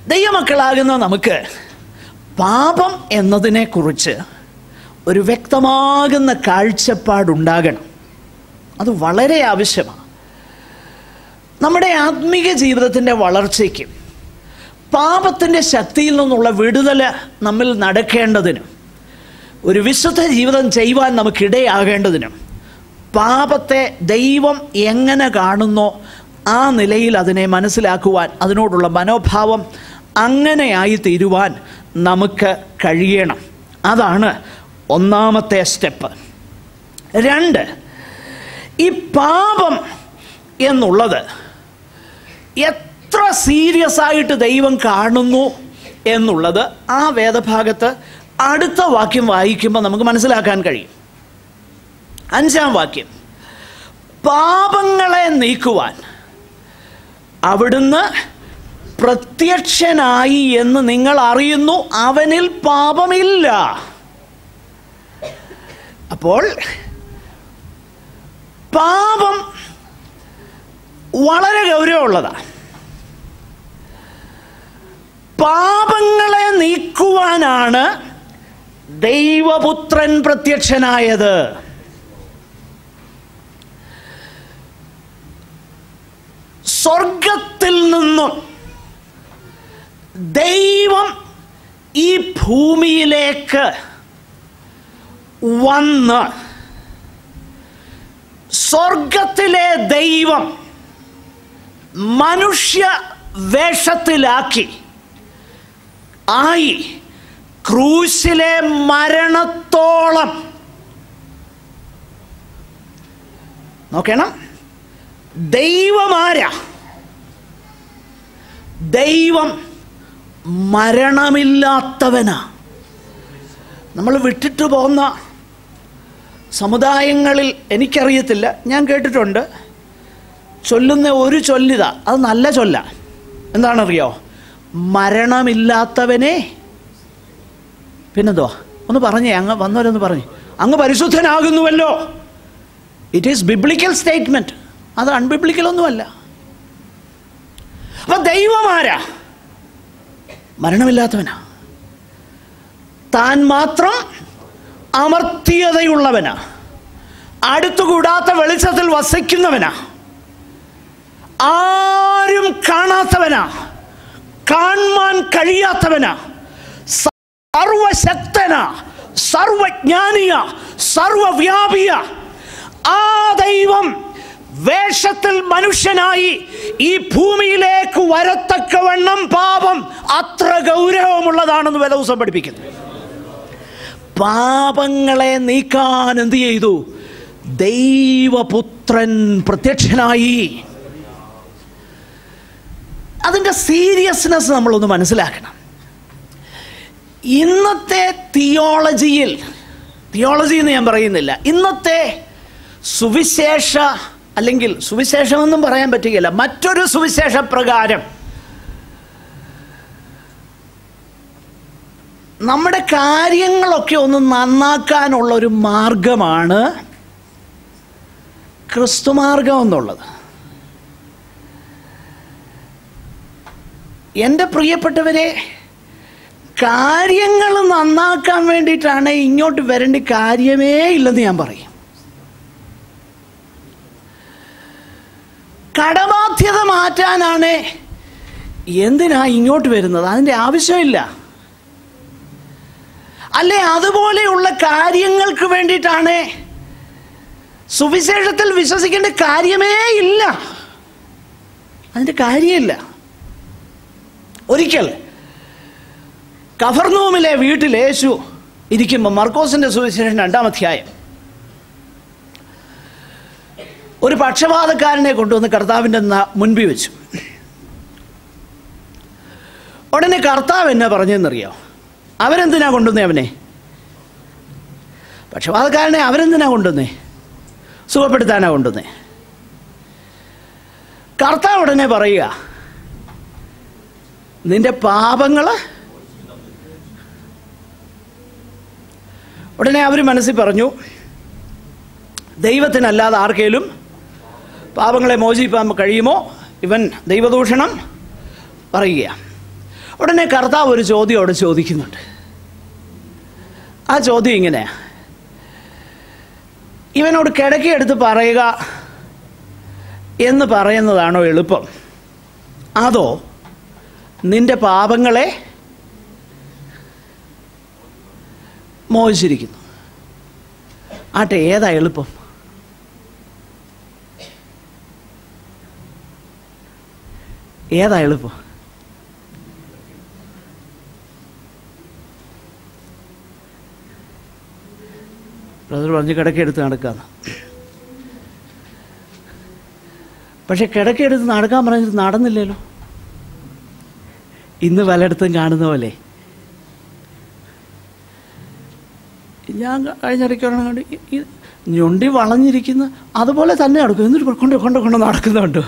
ദൈവമക്കളാകുന്ന നമുക്ക് പാപം എന്നതിനെക്കുറിച്ച് ഒരു വ്യക്തമാകുന്ന കാഴ്ചപ്പാടുണ്ടാകണം അത് വളരെ ആവശ്യമാണ് നമ്മുടെ ആത്മീയ ജീവിതത്തിൻ്റെ വളർച്ചയ്ക്കും പാപത്തിൻ്റെ ശക്തിയിൽ നിന്നുള്ള വിടുതൽ നമ്മിൽ നടക്കേണ്ടതിനും ഒരു വിശുദ്ധ ജീവിതം ചെയ്യുവാൻ നമുക്കിടയാകേണ്ടതിനും പാപത്തെ ദൈവം എങ്ങനെ കാണുന്നോ ആ നിലയിൽ അതിനെ മനസ്സിലാക്കുവാൻ അതിനോടുള്ള മനോഭാവം അങ്ങനെയായി തീരുവാൻ നമുക്ക് കഴിയണം അതാണ് ഒന്നാമത്തെ സ്റ്റെപ്പ് രണ്ട് ഈ പാപം എന്നുള്ളത് എത്ര സീരിയസ് ആയിട്ട് ദൈവം കാണുന്നു എന്നുള്ളത് ആ വേദഭാഗത്ത് അടുത്ത വാക്യം വായിക്കുമ്പോൾ നമുക്ക് മനസ്സിലാക്കാൻ കഴിയും അഞ്ചാം വാക്യം പാപങ്ങളെ നീക്കുവാൻ അവിടുന്ന് പ്രത്യക്ഷനായി എന്ന് നിങ്ങൾ അറിയുന്നു അവനിൽ പാപമില്ല അപ്പോൾ പാപം വളരെ ഗൗരവമുള്ളതാണ് പാപങ്ങളെ നീക്കുവാനാണ് ദൈവപുത്രൻ പ്രത്യക്ഷനായത് സ്വർഗത്തിൽ നിന്നും ദൈവം ഈ ഭൂമിയിലേക്ക് വന്ന് സ്വർഗത്തിലെ ദൈവം മനുഷ്യ വേഷത്തിലാക്കി ആയി ക്രൂശിലെ മരണത്തോളം നോക്കണം ദൈവമാരാ ദൈവം മരണമില്ലാത്തവനാ നമ്മൾ വിട്ടിട്ട് പോകുന്ന സമുദായങ്ങളിൽ എനിക്കറിയത്തില്ല ഞാൻ കേട്ടിട്ടുണ്ട് ചൊല്ലുന്ന ഒരു ചൊല്ലിത അത് നല്ല ചൊല്ല എന്താണറിയോ മരണമില്ലാത്തവനെ പിന്നെന്തോ ഒന്ന് പറഞ്ഞേ അങ്ങ് വന്നവരൊന്ന് പറഞ്ഞു അങ്ങ് പരിശുദ്ധനാകുന്നുവല്ലോ ഇറ്റ് ഈസ് ബിബ്ലിക്കൽ സ്റ്റേറ്റ്മെന്റ് അത് അൺബിബ്ലിക്കൽ ഒന്നുമല്ല അപ്പൊ ദൈവമാരാ മരണമില്ലാത്തവനാ താൻ മാത്രം അമർത്യതയുള്ളവനാ അടുത്തുകൂടാത്ത വെളിച്ചത്തിൽ വസിക്കുന്നവനാ ആരും കാണാത്തവനാ കാണാൻ കഴിയാത്തവനാ സർവശക്തനാ സർവജ്ഞാനിയ സർവവ്യാപിയ ആ ദൈവം വേഷത്തിൽ മനുഷ്യനായി ഈ ഭൂമിയിലേക്ക് വരത്തക്കവണ്ണം പാപം അത്ര ഗൗരവമുള്ളതാണെന്ന് വേദവസം പഠിപ്പിക്കുന്നു പാപങ്ങളെ നീക്കാൻ എന്ത് ചെയ്തു ദൈവപുത്രൻ പ്രത്യക്ഷനായി അതിൻ്റെ സീരിയസ്നെസ് നമ്മളൊന്ന് മനസ്സിലാക്കണം ഇന്നത്തെ തിയോളജിയിൽ തിയോളജി എന്ന് ഞാൻ പറയുന്നില്ല ഇന്നത്തെ സുവിശേഷ അല്ലെങ്കിൽ സുവിശേഷമെന്നും പറയാൻ പറ്റുകയില്ല മറ്റൊരു സുവിശേഷ പ്രകാരം നമ്മുടെ കാര്യങ്ങളൊക്കെ ഒന്ന് നന്നാക്കാനുള്ള ഒരു മാർഗമാണ് ക്രിസ്തുമാർഗം എന്നുള്ളത് എൻ്റെ പ്രിയപ്പെട്ടവരെ കാര്യങ്ങൾ നന്നാക്കാൻ വേണ്ടിയിട്ടാണ് ഇങ്ങോട്ട് വരേണ്ട കാര്യമേ ഇല്ലെന്ന് ഞാൻ പറയും കടബാധ്യത മാറ്റാനാണ് എന്തിനാ ഇങ്ങോട്ട് വരുന്നത് അതിൻ്റെ ആവശ്യമില്ല അല്ലെ അതുപോലെയുള്ള കാര്യങ്ങൾക്ക് വേണ്ടിയിട്ടാണ് സുവിശേഷത്തിൽ വിശ്വസിക്കേണ്ട കാര്യമേ ഇല്ല അതിൻ്റെ കാര്യമില്ല ഒരിക്കൽ കഫർനൂമിലെ വീട്ടിൽ യേശു ഇരിക്കുമ്പോൾ മർക്കോസിന്റെ സുവിശേഷം രണ്ടാം അധ്യായം ഒരു പക്ഷപാതക്കാരനെ കൊണ്ടുവന്ന് കർത്താവിൻ്റെ ന- മുൻപിൽ വെച്ചു ഉടനെ കർത്താവ് എന്നാ പറഞ്ഞെന്നറിയോ അവരെന്തിനാ കൊണ്ടുവന്നേ അവനെ പക്ഷപാതക്കാരനെ അവരെന്തിനാ കൊണ്ടുവന്നേ സുഖപ്പെടുത്താനാ കൊണ്ടുവന്നേ കർത്താവ് ഉടനെ പറയുക നിന്റെ പാപങ്ങൾ ഉടനെ അവർ മനസ്സിൽ പറഞ്ഞു ദൈവത്തിനല്ലാതെ ആർക്കേലും പാപങ്ങളെ മോചിപ്പാൻ കഴിയുമോ ഇവൻ ദൈവദൂഷണം പറയുക ഉടനെ കർത്താവ് ഒരു ചോദ്യം അവിടെ ചോദിക്കുന്നുണ്ട് ആ ചോദ്യം ഇങ്ങനെയാ ഇവനോട് കിടക്കിയെടുത്ത് പറയുക എന്ന് പറയുന്നതാണോ എളുപ്പം അതോ നിന്റെ പാപങ്ങളെ മോചിച്ചിരിക്കുന്നു ആട്ടെ ഏതാ എളുപ്പം ഏതാ എളുപ്പം ബ്രദർ പറഞ്ഞ് കിടക്കെടുത്ത് നടക്കാന്ന് പക്ഷെ കിടക്കെടുത്ത് നടക്കാൻ പറഞ്ഞിട്ട് നടന്നില്ലല്ലോ ഇന്ന് പലയിടത്തും കാണുന്ന പോലെ ഞാൻ കഴിഞ്ഞിടയ്ക്കാണ് കണ്ട് ഈ- ഈ ഞൊണ്ടി വളഞ്ഞിരിക്കുന്ന അതുപോലെ തന്നെ നടക്കും എന്നിട്ട് കൊണ്ട് കൊണ്ട് കൊണ്ട് നടക്കുന്നുണ്ട്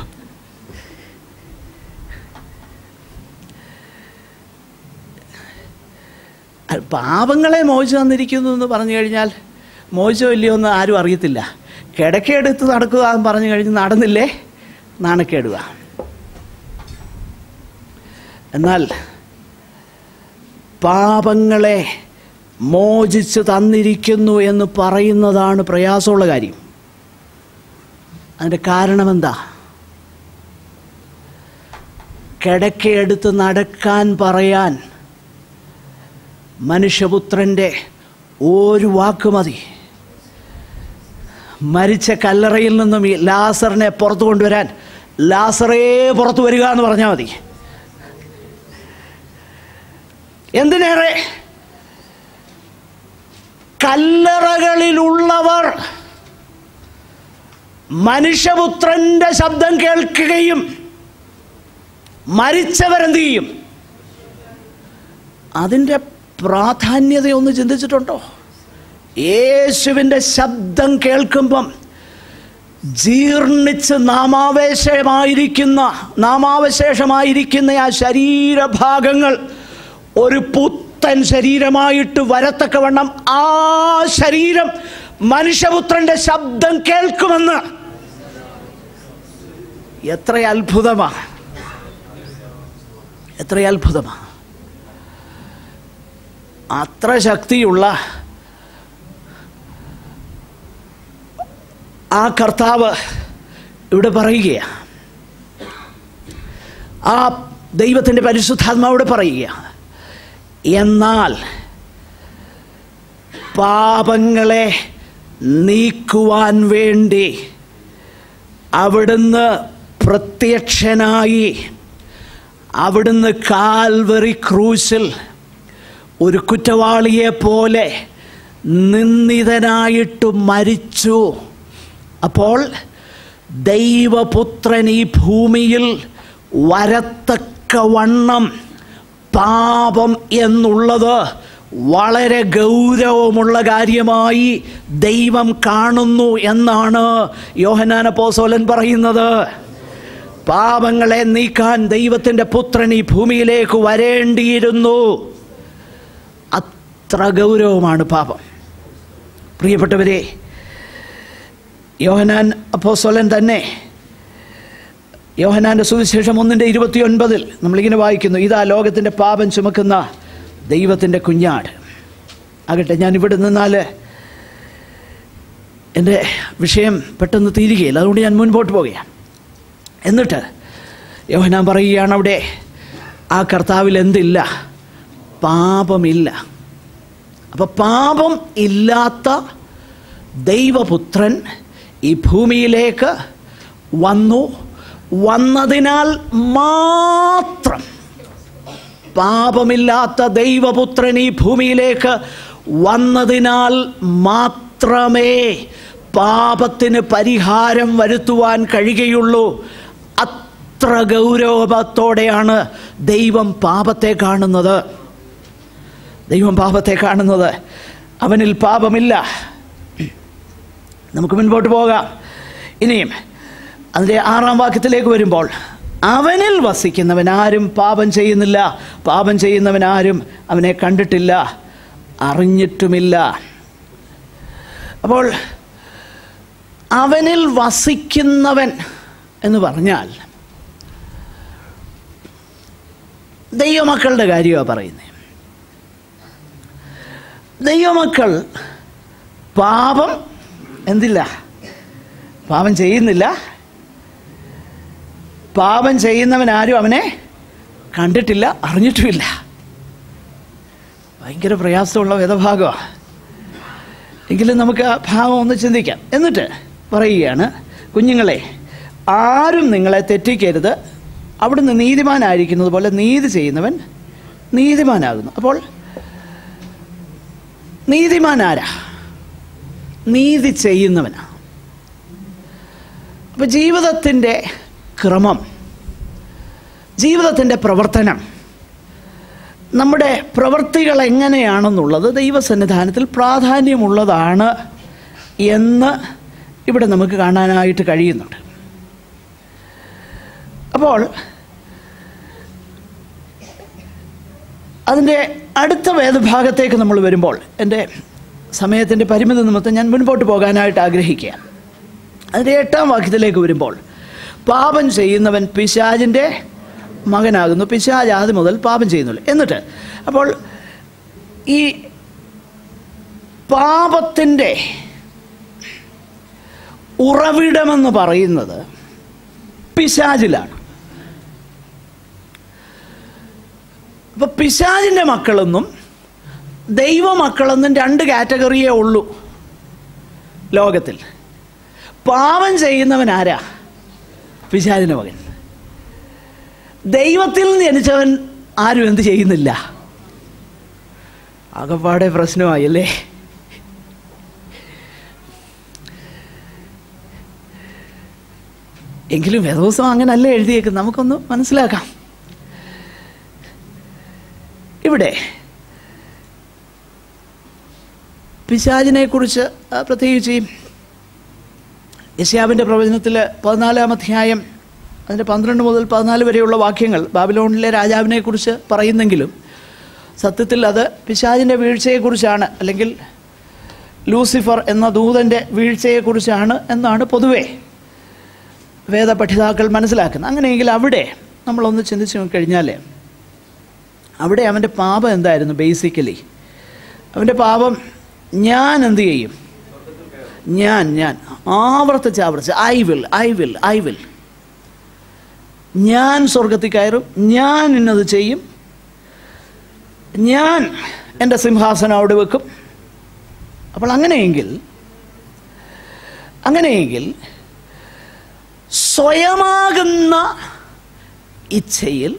അത് പാപങ്ങളെ മോചിച്ചു തന്നിരിക്കുന്നു എന്ന് പറഞ്ഞു കഴിഞ്ഞാൽ മോചിച്ചോ ഇല്ലയോ എന്ന് ആരും അറിയത്തില്ല കിടക്കെടുത്ത് നടക്കുക എന്ന് പറഞ്ഞു കഴിഞ്ഞ് നടന്നില്ലേ നാണക്കേടുക എന്നാൽ പാപങ്ങളെ മോചിച്ച് തന്നിരിക്കുന്നു എന്ന് പറയുന്നതാണ് പ്രയാസമുള്ള കാര്യം അതിൻ്റെ കാരണമെന്താ കിടക്കയെടുത്ത് നടക്കാൻ പറയാൻ മനുഷ്യപുത്രൻ്റെ ഒരു വാക്ക് മതി മരിച്ച കല്ലറയിൽ നിന്നും ഈ ലാസറിനെ പുറത്തു കൊണ്ടുവരാൻ ലാസറേ പുറത്തു വരിക എന്ന് പറഞ്ഞാൽ മതി എന്തിനേറെ കല്ലറകളിലുള്ളവർ മനുഷ്യപുത്രന്റെ ശബ്ദം കേൾക്കുകയും മരിച്ചവരെന്ത് ചെയ്യും അതിൻ്റെ പ്രാധാന്യത ഒന്ന് ചിന്തിച്ചിട്ടുണ്ടോ യേശുവിൻ്റെ ശബ്ദം കേൾക്കുമ്പം ജീർണിച്ച് നാമാവേശമായിരിക്കുന്ന നാമാവശേഷമായിരിക്കുന്ന ആ ശരീരഭാഗങ്ങൾ ഒരു പുത്തൻ ശരീരമായിട്ട് വരത്തക്കവണ്ണം ആ ശരീരം മനുഷ്യപുത്രന്റെ ശബ്ദം കേൾക്കുമെന്ന് എത്ര അത്ഭുതമാ എത്ര അത്ഭുതമാ അത്ര ശക്തിയുള്ള ആ കർത്താവ് ഇവിടെ പറയുകയാണ് ആ ദൈവത്തിൻ്റെ പരിശുദ്ധാത്മാവിടെ പറയുക എന്നാൽ പാപങ്ങളെ നീക്കുവാൻ വേണ്ടി അവിടുന്ന് പ്രത്യക്ഷനായി അവിടുന്ന് കാൽവറി ക്രൂശിൽ ഒരു കുറ്റവാളിയെ പോലെ നിന്ദിതനായിട്ട് മരിച്ചു അപ്പോൾ ദൈവപുത്രൻ ഈ ഭൂമിയിൽ വരത്തക്കവണ്ണം പാപം എന്നുള്ളത് വളരെ ഗൗരവമുള്ള കാര്യമായി ദൈവം കാണുന്നു എന്നാണ് യോഹനാന പോസോലൻ പറയുന്നത് പാപങ്ങളെ നീക്കാൻ ദൈവത്തിൻ്റെ പുത്രൻ ഈ ഭൂമിയിലേക്ക് വരേണ്ടിയിരുന്നു അത്ര ഗൗരവമാണ് പാപം പ്രിയപ്പെട്ടവരെ യോഹനാൻ അപ്പോസ്വലൻ തന്നെ യോഹനാൻ്റെ സുവിശേഷം ഒന്നിൻ്റെ ഇരുപത്തിയൊൻപതിൽ നമ്മളിങ്ങനെ വായിക്കുന്നു ഇതാ ലോകത്തിൻ്റെ പാപം ചുമക്കുന്ന ദൈവത്തിൻ്റെ കുഞ്ഞാട് ആകട്ടെ ഞാൻ ഇവിടെ നിന്നാൽ എൻ്റെ വിഷയം പെട്ടെന്ന് തീരുകയില്ല അതുകൊണ്ട് ഞാൻ മുൻപോട്ട് പോവുകയാണ് എന്നിട്ട് യോഹനാൻ പറയുകയാണ് അവിടെ ആ കർത്താവിൽ എന്തില്ല പാപമില്ല അപ്പോൾ പാപം ഇല്ലാത്ത ദൈവപുത്രൻ ഈ ഭൂമിയിലേക്ക് വന്നു വന്നതിനാൽ മാത്രം പാപമില്ലാത്ത ദൈവപുത്രൻ ഈ ഭൂമിയിലേക്ക് വന്നതിനാൽ മാത്രമേ പാപത്തിന് പരിഹാരം വരുത്തുവാൻ കഴിയുകയുള്ളൂ അത്ര ഗൗരവത്തോടെയാണ് ദൈവം പാപത്തെ കാണുന്നത് ദൈവം പാപത്തെ കാണുന്നത് അവനിൽ പാപമില്ല നമുക്ക് മുൻപോട്ട് പോകാം ഇനിയും അതിൻ്റെ ആറാം വാക്യത്തിലേക്ക് വരുമ്പോൾ അവനിൽ വസിക്കുന്നവൻ ആരും പാപം ചെയ്യുന്നില്ല പാപം ചെയ്യുന്നവൻ ആരും അവനെ കണ്ടിട്ടില്ല അറിഞ്ഞിട്ടുമില്ല അപ്പോൾ അവനിൽ വസിക്കുന്നവൻ എന്ന് പറഞ്ഞാൽ ദൈവമക്കളുടെ കാര്യമാണ് പറയുന്നത് ദൈവമക്കൾ പാപം എന്തില്ല പാപം ചെയ്യുന്നില്ല പാപം ചെയ്യുന്നവൻ ആരും അവനെ കണ്ടിട്ടില്ല അറിഞ്ഞിട്ടുമില്ല ഭയങ്കര പ്രയാസമുള്ള വേദഭാഗമാണ് എങ്കിലും നമുക്ക് ആ ഭാഗം ഒന്ന് ചിന്തിക്കാം എന്നിട്ട് പറയുകയാണ് കുഞ്ഞുങ്ങളെ ആരും നിങ്ങളെ തെറ്റിക്കരുത് അവിടുന്ന് നീതിമാനായിരിക്കുന്നത് പോലെ നീതി ചെയ്യുന്നവൻ നീതിമാനാകുന്നു അപ്പോൾ നീതിമാൻ ആരാ നീതി ചെയ്യുന്നവനാ അപ്പോൾ ജീവിതത്തിൻ്റെ ക്രമം ജീവിതത്തിൻ്റെ പ്രവർത്തനം നമ്മുടെ പ്രവൃത്തികൾ എങ്ങനെയാണെന്നുള്ളത് ദൈവസന്നിധാനത്തിൽ പ്രാധാന്യമുള്ളതാണ് എന്ന് ഇവിടെ നമുക്ക് കാണാനായിട്ട് കഴിയുന്നുണ്ട് അപ്പോൾ അതിൻ്റെ അടുത്ത വേദഭാഗത്തേക്ക് നമ്മൾ വരുമ്പോൾ എൻ്റെ സമയത്തിൻ്റെ പരിമിതി നിമിത്തം ഞാൻ മുൻപോട്ട് പോകാനായിട്ട് ആഗ്രഹിക്കുക അതിൻ്റെ എട്ടാം വാക്യത്തിലേക്ക് വരുമ്പോൾ പാപം ചെയ്യുന്നവൻ പിശാജിൻ്റെ മകനാകുന്നു പിശാജ് ആദ്യം മുതൽ പാപം ചെയ്യുന്നുള്ളൂ എന്നിട്ട് അപ്പോൾ ഈ പാപത്തിൻ്റെ ഉറവിടമെന്ന് പറയുന്നത് പിശാജിലാണ് അപ്പൊ പിശാജിൻ്റെ മക്കളെന്നും ദൈവമക്കളെന്നും രണ്ട് കാറ്റഗറിയേ ഉള്ളൂ ലോകത്തിൽ പാപം ചെയ്യുന്നവൻ ആരാ പിശാജിൻ്റെ മകൻ ദൈവത്തിൽ നിന്ന് ജനിച്ചവൻ ആരും എന്ത് ചെയ്യുന്നില്ല അകപ്പാടെ പ്രശ്നമായി അല്ലേ എങ്കിലും വേദോത്സവം അങ്ങനല്ല എഴുതിയേക്കുന്നത് നമുക്കൊന്ന് മനസ്സിലാക്കാം ഇവിടെ പിശാചിനെ കുറിച്ച് പ്രത്യേകിച്ച് ഈ യശ്യാവിൻ്റെ പ്രവചനത്തിൽ പതിനാലാം അധ്യായം അതിൻ്റെ പന്ത്രണ്ട് മുതൽ പതിനാല് വരെയുള്ള വാക്യങ്ങൾ ബാബിലോണിലെ രാജാവിനെക്കുറിച്ച് പറയുന്നെങ്കിലും സത്യത്തിൽ അത് പിശാചിൻ്റെ വീഴ്ചയെക്കുറിച്ചാണ് അല്ലെങ്കിൽ ലൂസിഫർ എന്ന ദൂതൻ്റെ വീഴ്ചയെക്കുറിച്ചാണ് എന്നാണ് പൊതുവേ വേദപഠിതാക്കൾ മനസ്സിലാക്കുന്നത് അങ്ങനെയെങ്കിൽ അവിടെ നമ്മളൊന്ന് ചിന്തിച്ചു കഴിഞ്ഞാൽ അവിടെ അവൻ്റെ പാപം എന്തായിരുന്നു ബേസിക്കലി അവൻ്റെ പാപം ഞാൻ എന്ത് ചെയ്യും ഞാൻ ഞാൻ ആവർത്തിച്ച് ആവർത്തിച്ച് I will I will I will ഞാൻ സ്വർഗത്തിൽ കയറും ഞാൻ ഇന്നത് ചെയ്യും ഞാൻ എൻ്റെ സിംഹാസനം അവിടെ വെക്കും അപ്പോൾ അങ്ങനെയെങ്കിൽ അങ്ങനെയെങ്കിൽ സ്വയമാകുന്ന ഇച്ഛയിൽ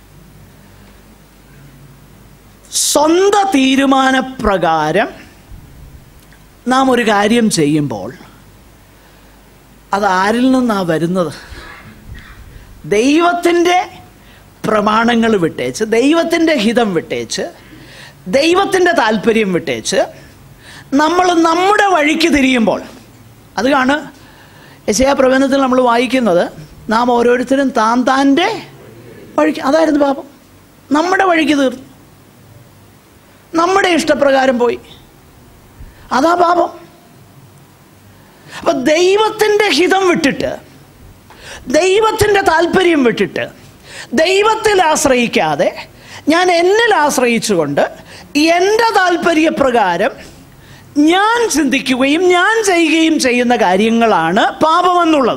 സ്വന്ത തീരുമാനപ്രകാരം നാം ഒരു കാര്യം ചെയ്യുമ്പോൾ അത് ആരിൽ നിന്നാണ് വരുന്നത് ദൈവത്തിൻ്റെ പ്രമാണങ്ങൾ വിട്ടേച്ച് ദൈവത്തിൻ്റെ ഹിതം വിട്ടേച്ച് ദൈവത്തിൻ്റെ താല്പര്യം വിട്ടേച്ച് നമ്മൾ നമ്മുടെ വഴിക്ക് തിരിയുമ്പോൾ അത് കാണ് യശയാ പ്രവചനത്തിൽ നമ്മൾ വായിക്കുന്നത് നാം ഓരോരുത്തരും താൻ താൻ്റെ വഴിക്ക് അതായിരുന്നു പാപം നമ്മുടെ വഴിക്ക് തീർന്നു നമ്മുടെ ഇഷ്ടപ്രകാരം പോയി അതാ പാപം അപ്പൊ ദൈവത്തിൻ്റെ ഹിതം വിട്ടിട്ട് ദൈവത്തിൻ്റെ താല്പര്യം വിട്ടിട്ട് ദൈവത്തിൽ ആശ്രയിക്കാതെ ഞാൻ എന്നിൽ ആശ്രയിച്ചുകൊണ്ട് എൻ്റെ താല്പര്യപ്രകാരം ഞാൻ ചിന്തിക്കുകയും ഞാൻ ചെയ്യുകയും ചെയ്യുന്ന കാര്യങ്ങളാണ് പാപമെന്നുള്ളത്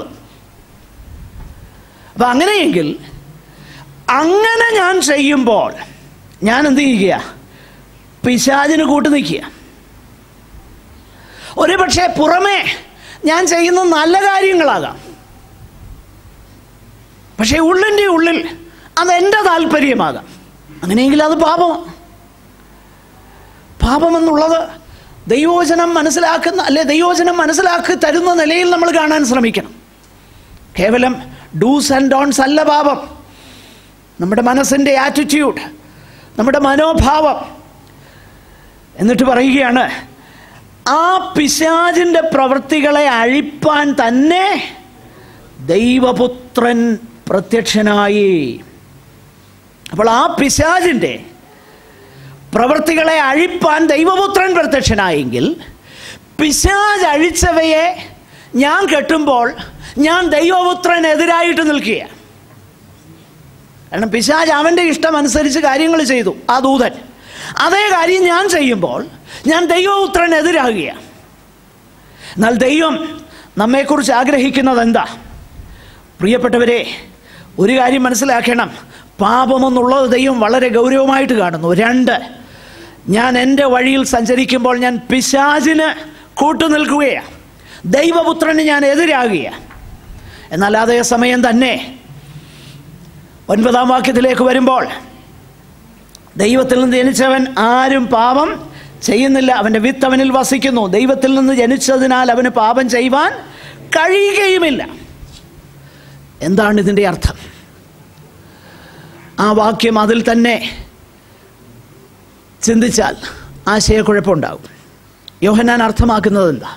അപ്പം അങ്ങനെയെങ്കിൽ അങ്ങനെ ഞാൻ ചെയ്യുമ്പോൾ ഞാൻ എന്ത് ചെയ്യുക പിശാചിന് കൂട്ടു നിൽക്കുക ഒരു പക്ഷേ പുറമേ ഞാൻ ചെയ്യുന്ന നല്ല കാര്യങ്ങളാകാം പക്ഷേ ഉള്ളിൻ്റെ ഉള്ളിൽ അത് എൻ്റെ താല്പര്യമാകാം അങ്ങനെയെങ്കിൽ അത് പാപമാണ് പാപമെന്നുള്ളത് ദൈവോചനം മനസ്സിലാക്കുന്ന അല്ലെ ദൈവോചനം മനസ്സിലാക്കി തരുന്ന നിലയിൽ നമ്മൾ കാണാൻ ശ്രമിക്കണം കേവലം ഡൂസ് ആൻഡ് ഡോൺസ് അല്ല പാപം നമ്മുടെ മനസ്സിൻ്റെ ആറ്റിറ്റ്യൂഡ് നമ്മുടെ മനോഭാവം എന്നിട്ട് പറയുകയാണ് ആ പിശാചിൻ്റെ പ്രവൃത്തികളെ അഴിപ്പാൻ തന്നെ ദൈവപുത്രൻ പ്രത്യക്ഷനായി അപ്പോൾ ആ പിശാചിൻ്റെ പ്രവൃത്തികളെ അഴിപ്പാൻ ദൈവപുത്രൻ പ്രത്യക്ഷനായെങ്കിൽ പിശാജ് അഴിച്ചവയെ ഞാൻ കെട്ടുമ്പോൾ ഞാൻ ദൈവപുത്രനെതിരായിട്ട് നിൽക്കുക കാരണം പിശാജ് അവൻ്റെ ഇഷ്ടം അനുസരിച്ച് കാര്യങ്ങൾ ചെയ്തു ആ ദൂതൻ അതേ കാര്യം ഞാൻ ചെയ്യുമ്പോൾ ഞാൻ ദൈവപുത്രനെതിരാകുകയാണ് എന്നാൽ ദൈവം നമ്മെക്കുറിച്ച് ആഗ്രഹിക്കുന്നത് എന്താ പ്രിയപ്പെട്ടവരെ ഒരു കാര്യം മനസ്സിലാക്കണം പാപമെന്നുള്ളത് ദൈവം വളരെ ഗൗരവമായിട്ട് കാണുന്നു രണ്ട് ഞാൻ എൻ്റെ വഴിയിൽ സഞ്ചരിക്കുമ്പോൾ ഞാൻ പിശാചിന് കൂട്ടുനിൽക്കുകയാണ് ദൈവപുത്രന് ഞാൻ എതിരാകുകയാണ് എന്നാൽ അതേ സമയം തന്നെ ഒൻപതാം വാക്യത്തിലേക്ക് വരുമ്പോൾ ദൈവത്തിൽ നിന്ന് ജനിച്ചവൻ ആരും പാപം ചെയ്യുന്നില്ല അവൻ്റെ വിത്ത് അവനിൽ വസിക്കുന്നു ദൈവത്തിൽ നിന്ന് ജനിച്ചതിനാൽ അവന് പാപം ചെയ്യുവാൻ കഴിയുകയുമില്ല എന്താണ് ഇതിൻ്റെ അർത്ഥം ആ വാക്യം അതിൽ തന്നെ ചിന്തിച്ചാൽ ആശയക്കുഴപ്പമുണ്ടാകും യോഹനാൻ അർത്ഥമാക്കുന്നത് എന്താ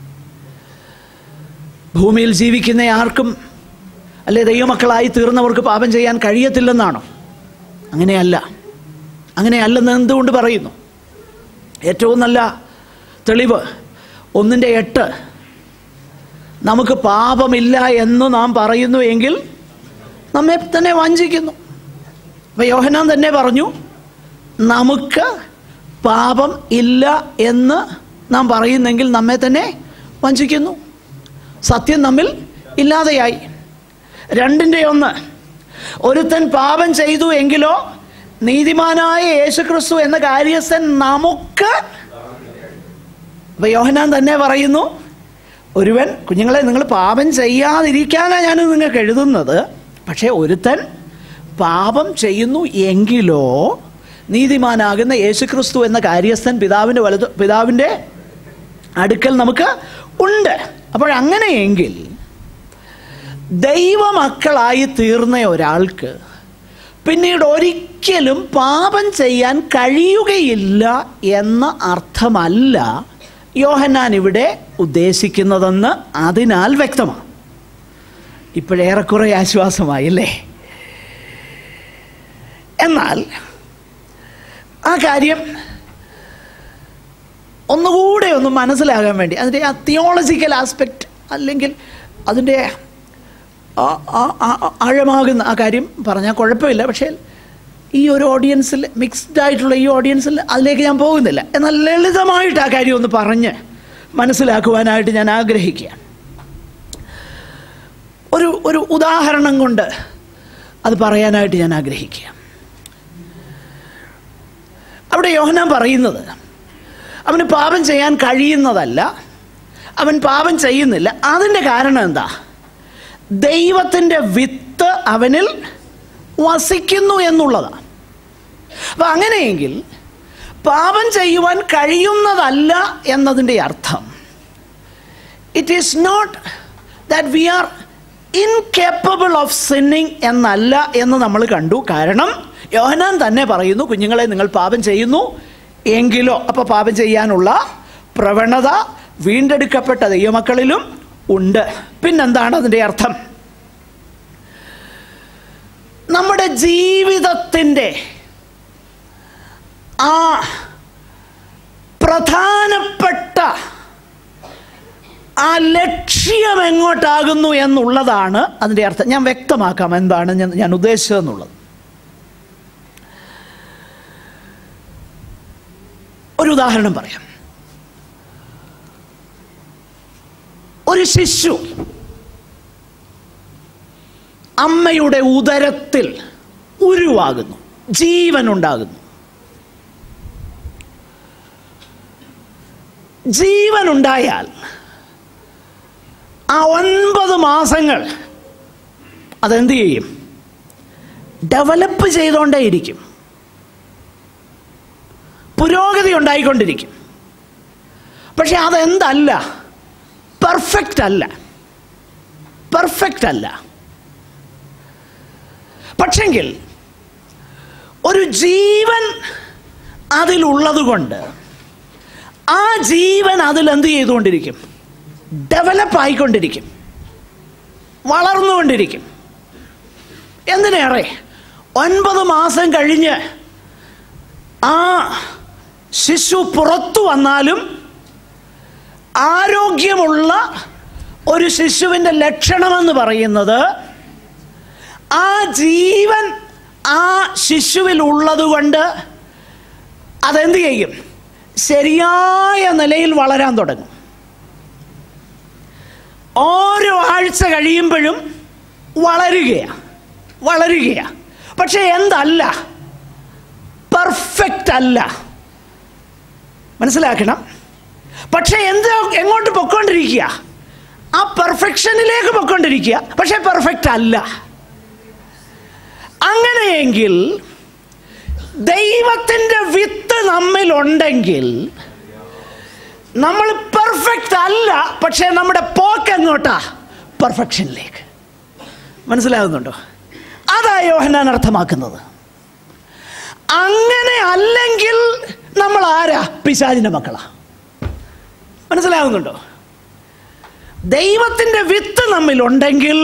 ഭൂമിയിൽ ജീവിക്കുന്ന ആർക്കും അല്ലെ ദൈവമക്കളായി തീർന്നവർക്ക് പാപം ചെയ്യാൻ കഴിയത്തില്ലെന്നാണോ അങ്ങനെയല്ല അങ്ങനെയല്ലെന്ന് എന്തുകൊണ്ട് പറയുന്നു ഏറ്റവും നല്ല തെളിവ് ഒന്നിൻ്റെ എട്ട് നമുക്ക് പാപമില്ല എന്ന് നാം പറയുന്നു എങ്കിൽ നമ്മെ തന്നെ വഞ്ചിക്കുന്നു അപ്പം യോഹനാൻ തന്നെ പറഞ്ഞു നമുക്ക് പാപം ഇല്ല എന്ന് നാം പറയുന്നെങ്കിൽ നമ്മെ തന്നെ വഞ്ചിക്കുന്നു സത്യം നമ്മിൽ ഇല്ലാതെയായി രണ്ടിൻ്റെ ഒന്ന് ഒരുത്തൻ പാപം ചെയ്തു എങ്കിലോ നീതിമാനായ യേശുക്രിസ്തു എന്ന കാര്യസ്ഥൻ നമുക്ക് അപ്പൊ യോഹനാൻ തന്നെ പറയുന്നു ഒരുവൻ കുഞ്ഞുങ്ങളെ നിങ്ങൾ പാപം ചെയ്യാതിരിക്കാനാണ് ഞാൻ നിങ്ങൾക്ക് എഴുതുന്നത് പക്ഷേ ഒരുത്തൻ പാപം ചെയ്യുന്നു എങ്കിലോ നീതിമാനാകുന്ന യേശുക്രിസ്തു എന്ന കാര്യസ്ഥൻ പിതാവിൻ്റെ വലത് പിതാവിൻ്റെ അടുക്കൽ നമുക്ക് ഉണ്ട് അപ്പോൾ അങ്ങനെയെങ്കിൽ ദൈവമക്കളായി തീർന്ന ഒരാൾക്ക് പിന്നീട് ഒരിക്കലും പാപം ചെയ്യാൻ കഴിയുകയില്ല എന്ന അർത്ഥമല്ല യോഹന്നാൻ ഇവിടെ ഉദ്ദേശിക്കുന്നതെന്ന് അതിനാൽ വ്യക്തമാണ് ഇപ്പോഴേറെക്കുറെ ആശ്വാസമായി അല്ലേ എന്നാൽ ആ കാര്യം ഒന്നുകൂടെ ഒന്ന് മനസ്സിലാകാൻ വേണ്ടി അതിൻ്റെ ആ തിയോളജിക്കൽ ആസ്പെക്റ്റ് അല്ലെങ്കിൽ അതിൻ്റെ ആ- ആ- ആ- ആഴമാകുന്ന ആ കാര്യം പറഞ്ഞാൽ കുഴപ്പമില്ല പക്ഷേ ഈ ഒരു ഓഡിയൻസിൽ മിക്സ്ഡ് ആയിട്ടുള്ള ഈ ഓഡിയൻസിൽ അതിലേക്ക് ഞാൻ പോകുന്നില്ല എന്നാൽ ലളിതമായിട്ട് ആ കാര്യം ഒന്ന് പറഞ്ഞ് മനസ്സിലാക്കുവാനായിട്ട് ഞാൻ ആഗ്രഹിക്കുക ഒരു ഒരു ഉദാഹരണം കൊണ്ട് അത് പറയാനായിട്ട് ഞാൻ ആഗ്രഹിക്കുക അവിടെ യോഹനാൻ പറയുന്നത് അവന് പാപം ചെയ്യാൻ കഴിയുന്നതല്ല അവൻ പാപം ചെയ്യുന്നില്ല അതിൻ്റെ കാരണം എന്താ ദൈവത്തിൻ്റെ വിത്ത് അവനിൽ വസിക്കുന്നു എന്നുള്ളതാണ് അപ്പം അങ്ങനെയെങ്കിൽ പാപം ചെയ്യുവാൻ കഴിയുന്നതല്ല എന്നതിൻ്റെ അർത്ഥം it is not that we are incapable of sinning എന്നല്ല എന്ന് നമ്മൾ കണ്ടു കാരണം യോഹനാൻ തന്നെ പറയുന്നു കുഞ്ഞുങ്ങളെ നിങ്ങൾ പാപം ചെയ്യുന്നു എങ്കിലോ അപ്പോൾ പാപം ചെയ്യാനുള്ള പ്രവണത വീണ്ടെടുക്കപ്പെട്ട ദൈവമക്കളിലും ഉണ്ട് പിന്നെന്താണ് അതിൻ്റെ അർത്ഥം നമ്മുടെ ജീവിതത്തിൻ്റെ ആ പ്രധാനപ്പെട്ട ആ ലക്ഷ്യം എങ്ങോട്ടാകുന്നു എന്നുള്ളതാണ് അതിൻ്റെ അർത്ഥം ഞാൻ വ്യക്തമാക്കാം എന്താണ് ഞാൻ ഞാൻ ഉദ്ദേശിച്ചതെന്നുള്ളത് ഒരു ഉദാഹരണം പറയാം ഒരു ശിശു അമ്മയുടെ ഉദരത്തിൽ ഉരുവാകുന്നു ജീവൻ ഉണ്ടാകുന്നു ജീവൻ ഉണ്ടായാൽ ആ ഒൻപത് മാസങ്ങൾ അതെന്ത് ചെയ്യും ഡെവലപ്പ് ചെയ്തുകൊണ്ടേയിരിക്കും പുരോഗതി ഉണ്ടായിക്കൊണ്ടിരിക്കും പക്ഷെ അതെന്തല്ല പെർഫെക്റ്റ് അല്ല പെർഫെക്റ്റ് അല്ല പക്ഷെങ്കിൽ ഒരു ജീവൻ അതിലുള്ളത് കൊണ്ട് ആ ജീവൻ അതിൽ എന്ത് ചെയ്തുകൊണ്ടിരിക്കും ഡെവലപ്പ് ആയിക്കൊണ്ടിരിക്കും വളർന്നുകൊണ്ടിരിക്കും എന്തിനേറെ ഒൻപത് മാസം കഴിഞ്ഞ് ആ ശിശു പുറത്തു വന്നാലും ആരോഗ്യമുള്ള ഒരു ശിശുവിൻ്റെ ലക്ഷണമെന്ന് പറയുന്നത് ആ ജീവൻ ആ ശിശുവിൽ ഉള്ളതുകൊണ്ട് അതെന്ത് ചെയ്യും ശരിയായ നിലയിൽ വളരാൻ തുടങ്ങും ഓരോ ആഴ്ച കഴിയുമ്പോഴും വളരുകയാണ് വളരുകയാണ് പക്ഷെ എന്തല്ല പെർഫെക്റ്റ് അല്ല മനസ്സിലാക്കണം പക്ഷെ എന്ത് എങ്ങോട്ട് പൊക്കോണ്ടിരിക്കുക ആ പെർഫെക്ഷനിലേക്ക് പൊക്കോണ്ടിരിക്കുക പക്ഷെ പെർഫെക്റ്റ് അല്ല അങ്ങനെയെങ്കിൽ ദൈവത്തിൻ്റെ വിത്ത് നമ്മിലുണ്ടെങ്കിൽ നമ്മൾ പെർഫെക്റ്റ് അല്ല പക്ഷേ നമ്മുടെ പോക്ക് എങ്ങോട്ടാ പെർഫെക്ഷനിലേക്ക് മനസ്സിലാകുന്നുണ്ടോ അതാ യോഹനാൻ അർത്ഥമാക്കുന്നത് അങ്ങനെ അല്ലെങ്കിൽ നമ്മൾ ആരാ പിശാചിൻ്റെ മക്കളാ മനസ്സിലാകുന്നുണ്ടോ ദൈവത്തിൻ്റെ വിത്ത് നമ്മിലുണ്ടെങ്കിൽ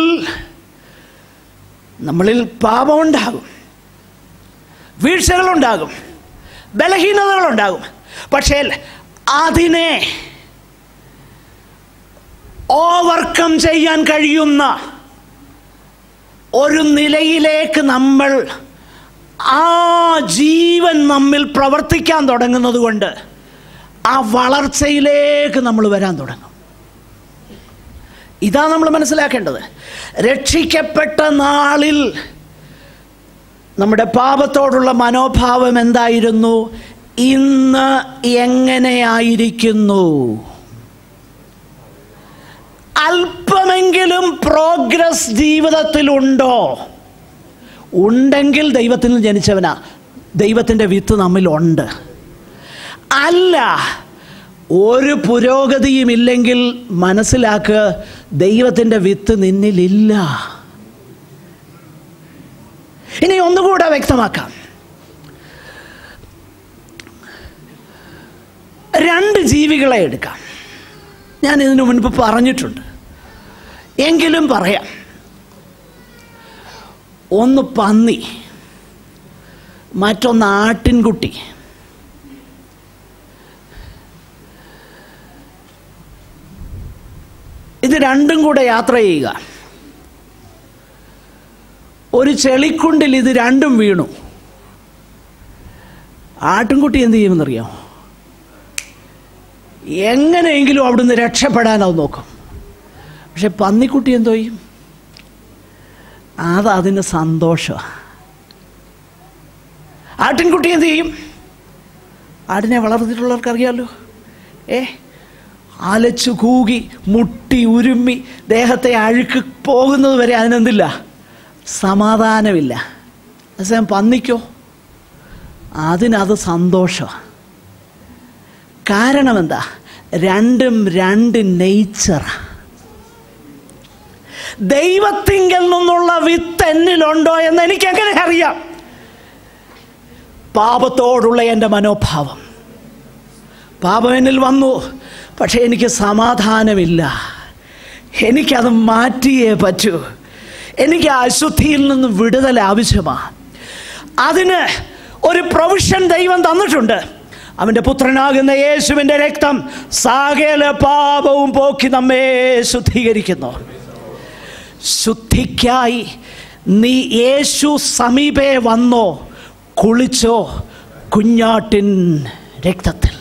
നമ്മളിൽ പാപമുണ്ടാകും വീഴ്ചകളുണ്ടാകും ബലഹീനതകളുണ്ടാകും പക്ഷേ അതിനെ ഓവർകം ചെയ്യാൻ കഴിയുന്ന ഒരു നിലയിലേക്ക് നമ്മൾ ആ ജീവൻ നമ്മിൽ പ്രവർത്തിക്കാൻ തുടങ്ങുന്നത് കൊണ്ട് ആ വളർച്ചയിലേക്ക് നമ്മൾ വരാൻ തുടങ്ങും ഇതാ നമ്മൾ മനസ്സിലാക്കേണ്ടത് രക്ഷിക്കപ്പെട്ട നാളിൽ നമ്മുടെ പാപത്തോടുള്ള മനോഭാവം എന്തായിരുന്നു ഇന്ന് എങ്ങനെയായിരിക്കുന്നു അല്പമെങ്കിലും പ്രോഗ്രസ് ജീവിതത്തിലുണ്ടോ ഉണ്ടെങ്കിൽ ദൈവത്തിൽ നിന്ന് ജനിച്ചവനാ ദൈവത്തിൻ്റെ വിത്ത് നമ്മിലുണ്ട് അല്ല ഒരു പുരോഗതിയും ഇല്ലെങ്കിൽ മനസ്സിലാക്കുക ദൈവത്തിൻ്റെ വിത്ത് നിന്നിലില്ല ഇനി ഒന്നുകൂടെ വ്യക്തമാക്കാം രണ്ട് ജീവികളെ എടുക്കാം ഞാൻ ഇതിനു മുൻപ് പറഞ്ഞിട്ടുണ്ട് എങ്കിലും പറയാം ഒന്ന് പന്നി മറ്റൊന്ന് ആട്ടിൻകുട്ടി ഇത് രണ്ടും കൂടെ യാത്ര ചെയ്യുക ഒരു ചെളിക്കുണ്ടിൽ ഇത് രണ്ടും വീണു ആട്ടിൻകുട്ടി എന്ത് ചെയ്യുമെന്നറിയോ എങ്ങനെയെങ്കിലും അവിടുന്ന് രക്ഷപ്പെടാൻ അത് നോക്കും പക്ഷെ പന്നിക്കുട്ടി എന്തോ ചെയ്യും അത് അതിന് സന്തോഷമാണ് ആട്ടിൻകുട്ടി എന്ത് ചെയ്യും ആടിനെ വളർത്തിയിട്ടുള്ളവർക്ക് അറിയാമല്ലോ ഏ അലച്ചു കൂകി മുട്ടി ഉരുമ്മി ദേഹത്തെ അഴുക്ക് പോകുന്നത് വരെ അതിനെന്തില്ല സമാധാനമില്ല അതേസമയം പന്നിക്കോ അതിനത് സന്തോഷമാണ് കാരണം എന്താ രണ്ടും രണ്ട് നേച്ചറാണ് ദൈവത്തിങ്കിൽ നിന്നുള്ള വിത്ത് എന്നിലുണ്ടോ എന്ന് എനിക്ക് എങ്ങനെ അറിയാം പാപത്തോടുള്ള എൻ്റെ മനോഭാവം പാപം എന്നിൽ വന്നു പക്ഷേ എനിക്ക് സമാധാനമില്ല എനിക്കത് മാറ്റിയേ പറ്റൂ എനിക്ക് ആ അശുദ്ധിയിൽ നിന്ന് വിടുതൽ ആവശ്യമാണ് അതിന് ഒരു പ്രൊവിഷൻ ദൈവം തന്നിട്ടുണ്ട് അവൻ്റെ പുത്രനാകുന്ന യേശുവിൻ്റെ രക്തം സകല പാപവും പോക്കി നമ്മെ ശുദ്ധീകരിക്കുന്നു ശുദ്ധിക്കായി നീ യേശു സമീപേ വന്നോ കുളിച്ചോ കുഞ്ഞാട്ടിൻ രക്തത്തിൽ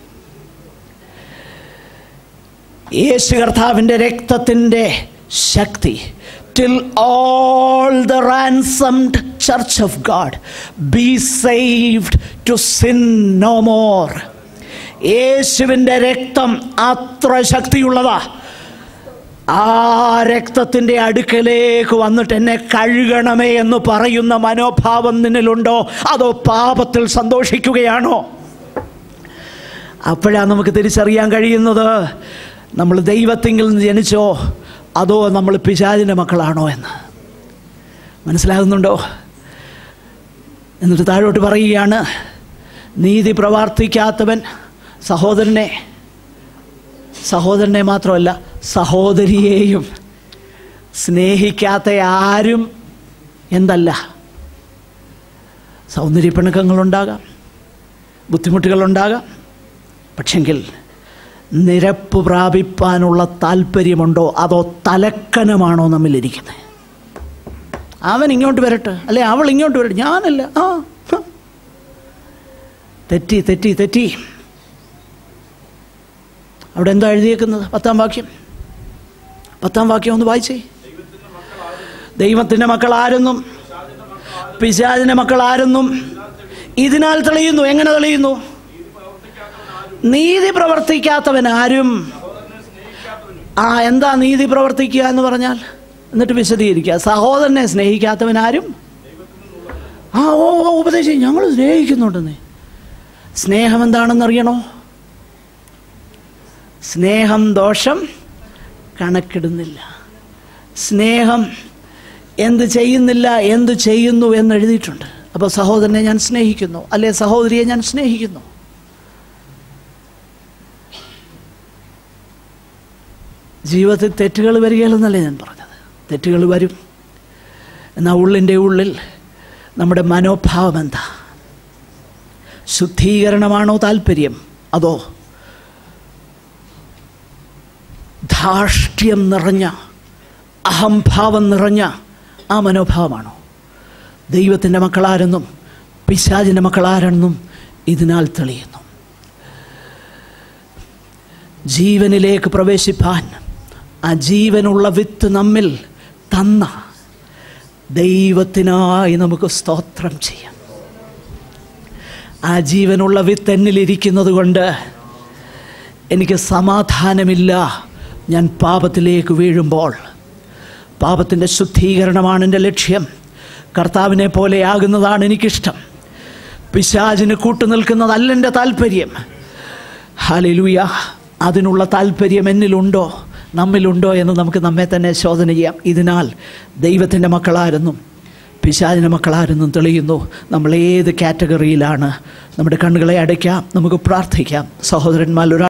യേശു കർത്താവിൻ്റെ രക്തത്തിൻ്റെ ശക്തി till all the ransomed church of God be saved to sin no more യേശുവിൻ്റെ രക്തം അത്ര ശക്തിയുള്ളതാ ആ രക്തത്തിൻ്റെ അടുക്കലേക്ക് വന്നിട്ട് എന്നെ കഴുകണമേ എന്ന് പറയുന്ന മനോഭാവം നിന്നിലുണ്ടോ അതോ പാപത്തിൽ സന്തോഷിക്കുകയാണോ അപ്പോഴാണ് നമുക്ക് തിരിച്ചറിയാൻ കഴിയുന്നത് നമ്മൾ ദൈവത്തിങ്കിൽ നിന്ന് ജനിച്ചോ അതോ നമ്മൾ പിശാചിൻ്റെ മക്കളാണോ എന്ന് മനസ്സിലാകുന്നുണ്ടോ എന്നിട്ട് താഴോട്ട് പറയുകയാണ് നീതി പ്രവർത്തിക്കാത്തവൻ സഹോദരനെ സഹോദരനെ മാത്രമല്ല സഹോദരിയെയും സ്നേഹിക്കാത്ത ആരും എന്തല്ല സൗന്ദര്യപ്പിണക്കങ്ങളുണ്ടാകാം ബുദ്ധിമുട്ടുകളുണ്ടാകാം പക്ഷെങ്കിൽ നിരപ്പ് പ്രാപിപ്പാനുള്ള താല്പര്യമുണ്ടോ അതോ തലക്കനമാണോ നമ്മിലിരിക്കുന്നത് അവൻ ഇങ്ങോട്ട് വരട്ടെ അല്ലെ അവൾ ഇങ്ങോട്ട് വരട്ടെ ഞാനല്ല ആ ഹ. തെറ്റി തെറ്റി തെറ്റി അവിടെ എന്താ എഴുതിയേക്കുന്നത് പത്താം വാക്യം പത്താം വാക്യം ഒന്ന് വായിച്ചേ ദൈവത്തിൻ്റെ മക്കൾ ആരെന്നും പിശാചിൻ്റെ മക്കൾ ആരെന്നും ഇതിനാൽ തെളിയുന്നു എങ്ങനെ തെളിയുന്നു നീതി പ്രവർത്തിക്കാത്തവൻ ആരും ആ എന്താ നീതി പ്രവർത്തിക്കുക എന്ന് പറഞ്ഞാൽ എന്നിട്ട് വിശദീകരിക്കുക സഹോദരനെ സ്നേഹിക്കാത്തവൻ ആരും ആ ഓ ഓ ഉപദേശിച്ച് ഞങ്ങൾ സ്നേഹിക്കുന്നുണ്ടെന്നേ സ്നേഹം എന്താണെന്നറിയണോ സ്നേഹം ദോഷം കണക്കിടുന്നില്ല സ്നേഹം എന്ത് ചെയ്യുന്നില്ല എന്ത് ചെയ്യുന്നു എന്ന് എഴുതിയിട്ടുണ്ട് അപ്പോൾ സഹോദരനെ ഞാൻ സ്നേഹിക്കുന്നു അല്ലെ സഹോദരിയെ ഞാൻ സ്നേഹിക്കുന്നു ജീവിതത്തിൽ തെറ്റുകൾ വരികയില്ലെന്നല്ലേ ഞാൻ പറഞ്ഞത് തെറ്റുകൾ വരും എന്നാൽ ഉള്ളിൻ്റെ ഉള്ളിൽ നമ്മുടെ മനോഭാവം എന്താ ശുദ്ധീകരണമാണോ താല്പര്യം അതോ ധാർഷ്ട്യം നിറഞ്ഞ അഹംഭാവം നിറഞ്ഞ ആ മനോഭാവമാണോ ദൈവത്തിൻ്റെ മക്കളാരെന്നും പിശാചിൻ്റെ മക്കളാരെന്നും ഇതിനാൽ തെളിയുന്നു ജീവനിലേക്ക് പ്രവേശിപ്പാൻ ആ ജീവനുള്ള വിത്ത് നമ്മിൽ തന്ന ദൈവത്തിനായി നമുക്ക് സ്തോത്രം ചെയ്യാം ആ ജീവനുള്ള വിത്ത് എന്നിലിരിക്കുന്നത് കൊണ്ട് എനിക്ക് സമാധാനമില്ല ഞാൻ പാപത്തിലേക്ക് വീഴുമ്പോൾ പാപത്തിൻ്റെ ശുദ്ധീകരണമാണ് എൻ്റെ ലക്ഷ്യം കർത്താവിനെ പോലെയാകുന്നതാണ് എനിക്കിഷ്ടം പിശാചിന് കൂട്ടുനിൽക്കുന്നതല്ല എൻ്റെ താല്പര്യം ഹാലിലുയ അതിനുള്ള താല്പര്യം എന്നിലുണ്ടോ നമ്മിലുണ്ടോ എന്ന് നമുക്ക് നമ്മെ തന്നെ ശോധന ചെയ്യാം ഇതിനാൽ ദൈവത്തിൻ്റെ മക്കളാരെന്നും പിശാചിൻ്റെ മക്കളാരെന്നും തെളിയുന്നു നമ്മൾ ഏത് കാറ്റഗറിയിലാണ് നമ്മുടെ കണ്ണുകളെ അടയ്ക്കാം നമുക്ക് പ്രാർത്ഥിക്കാം സഹോദരന്മാർ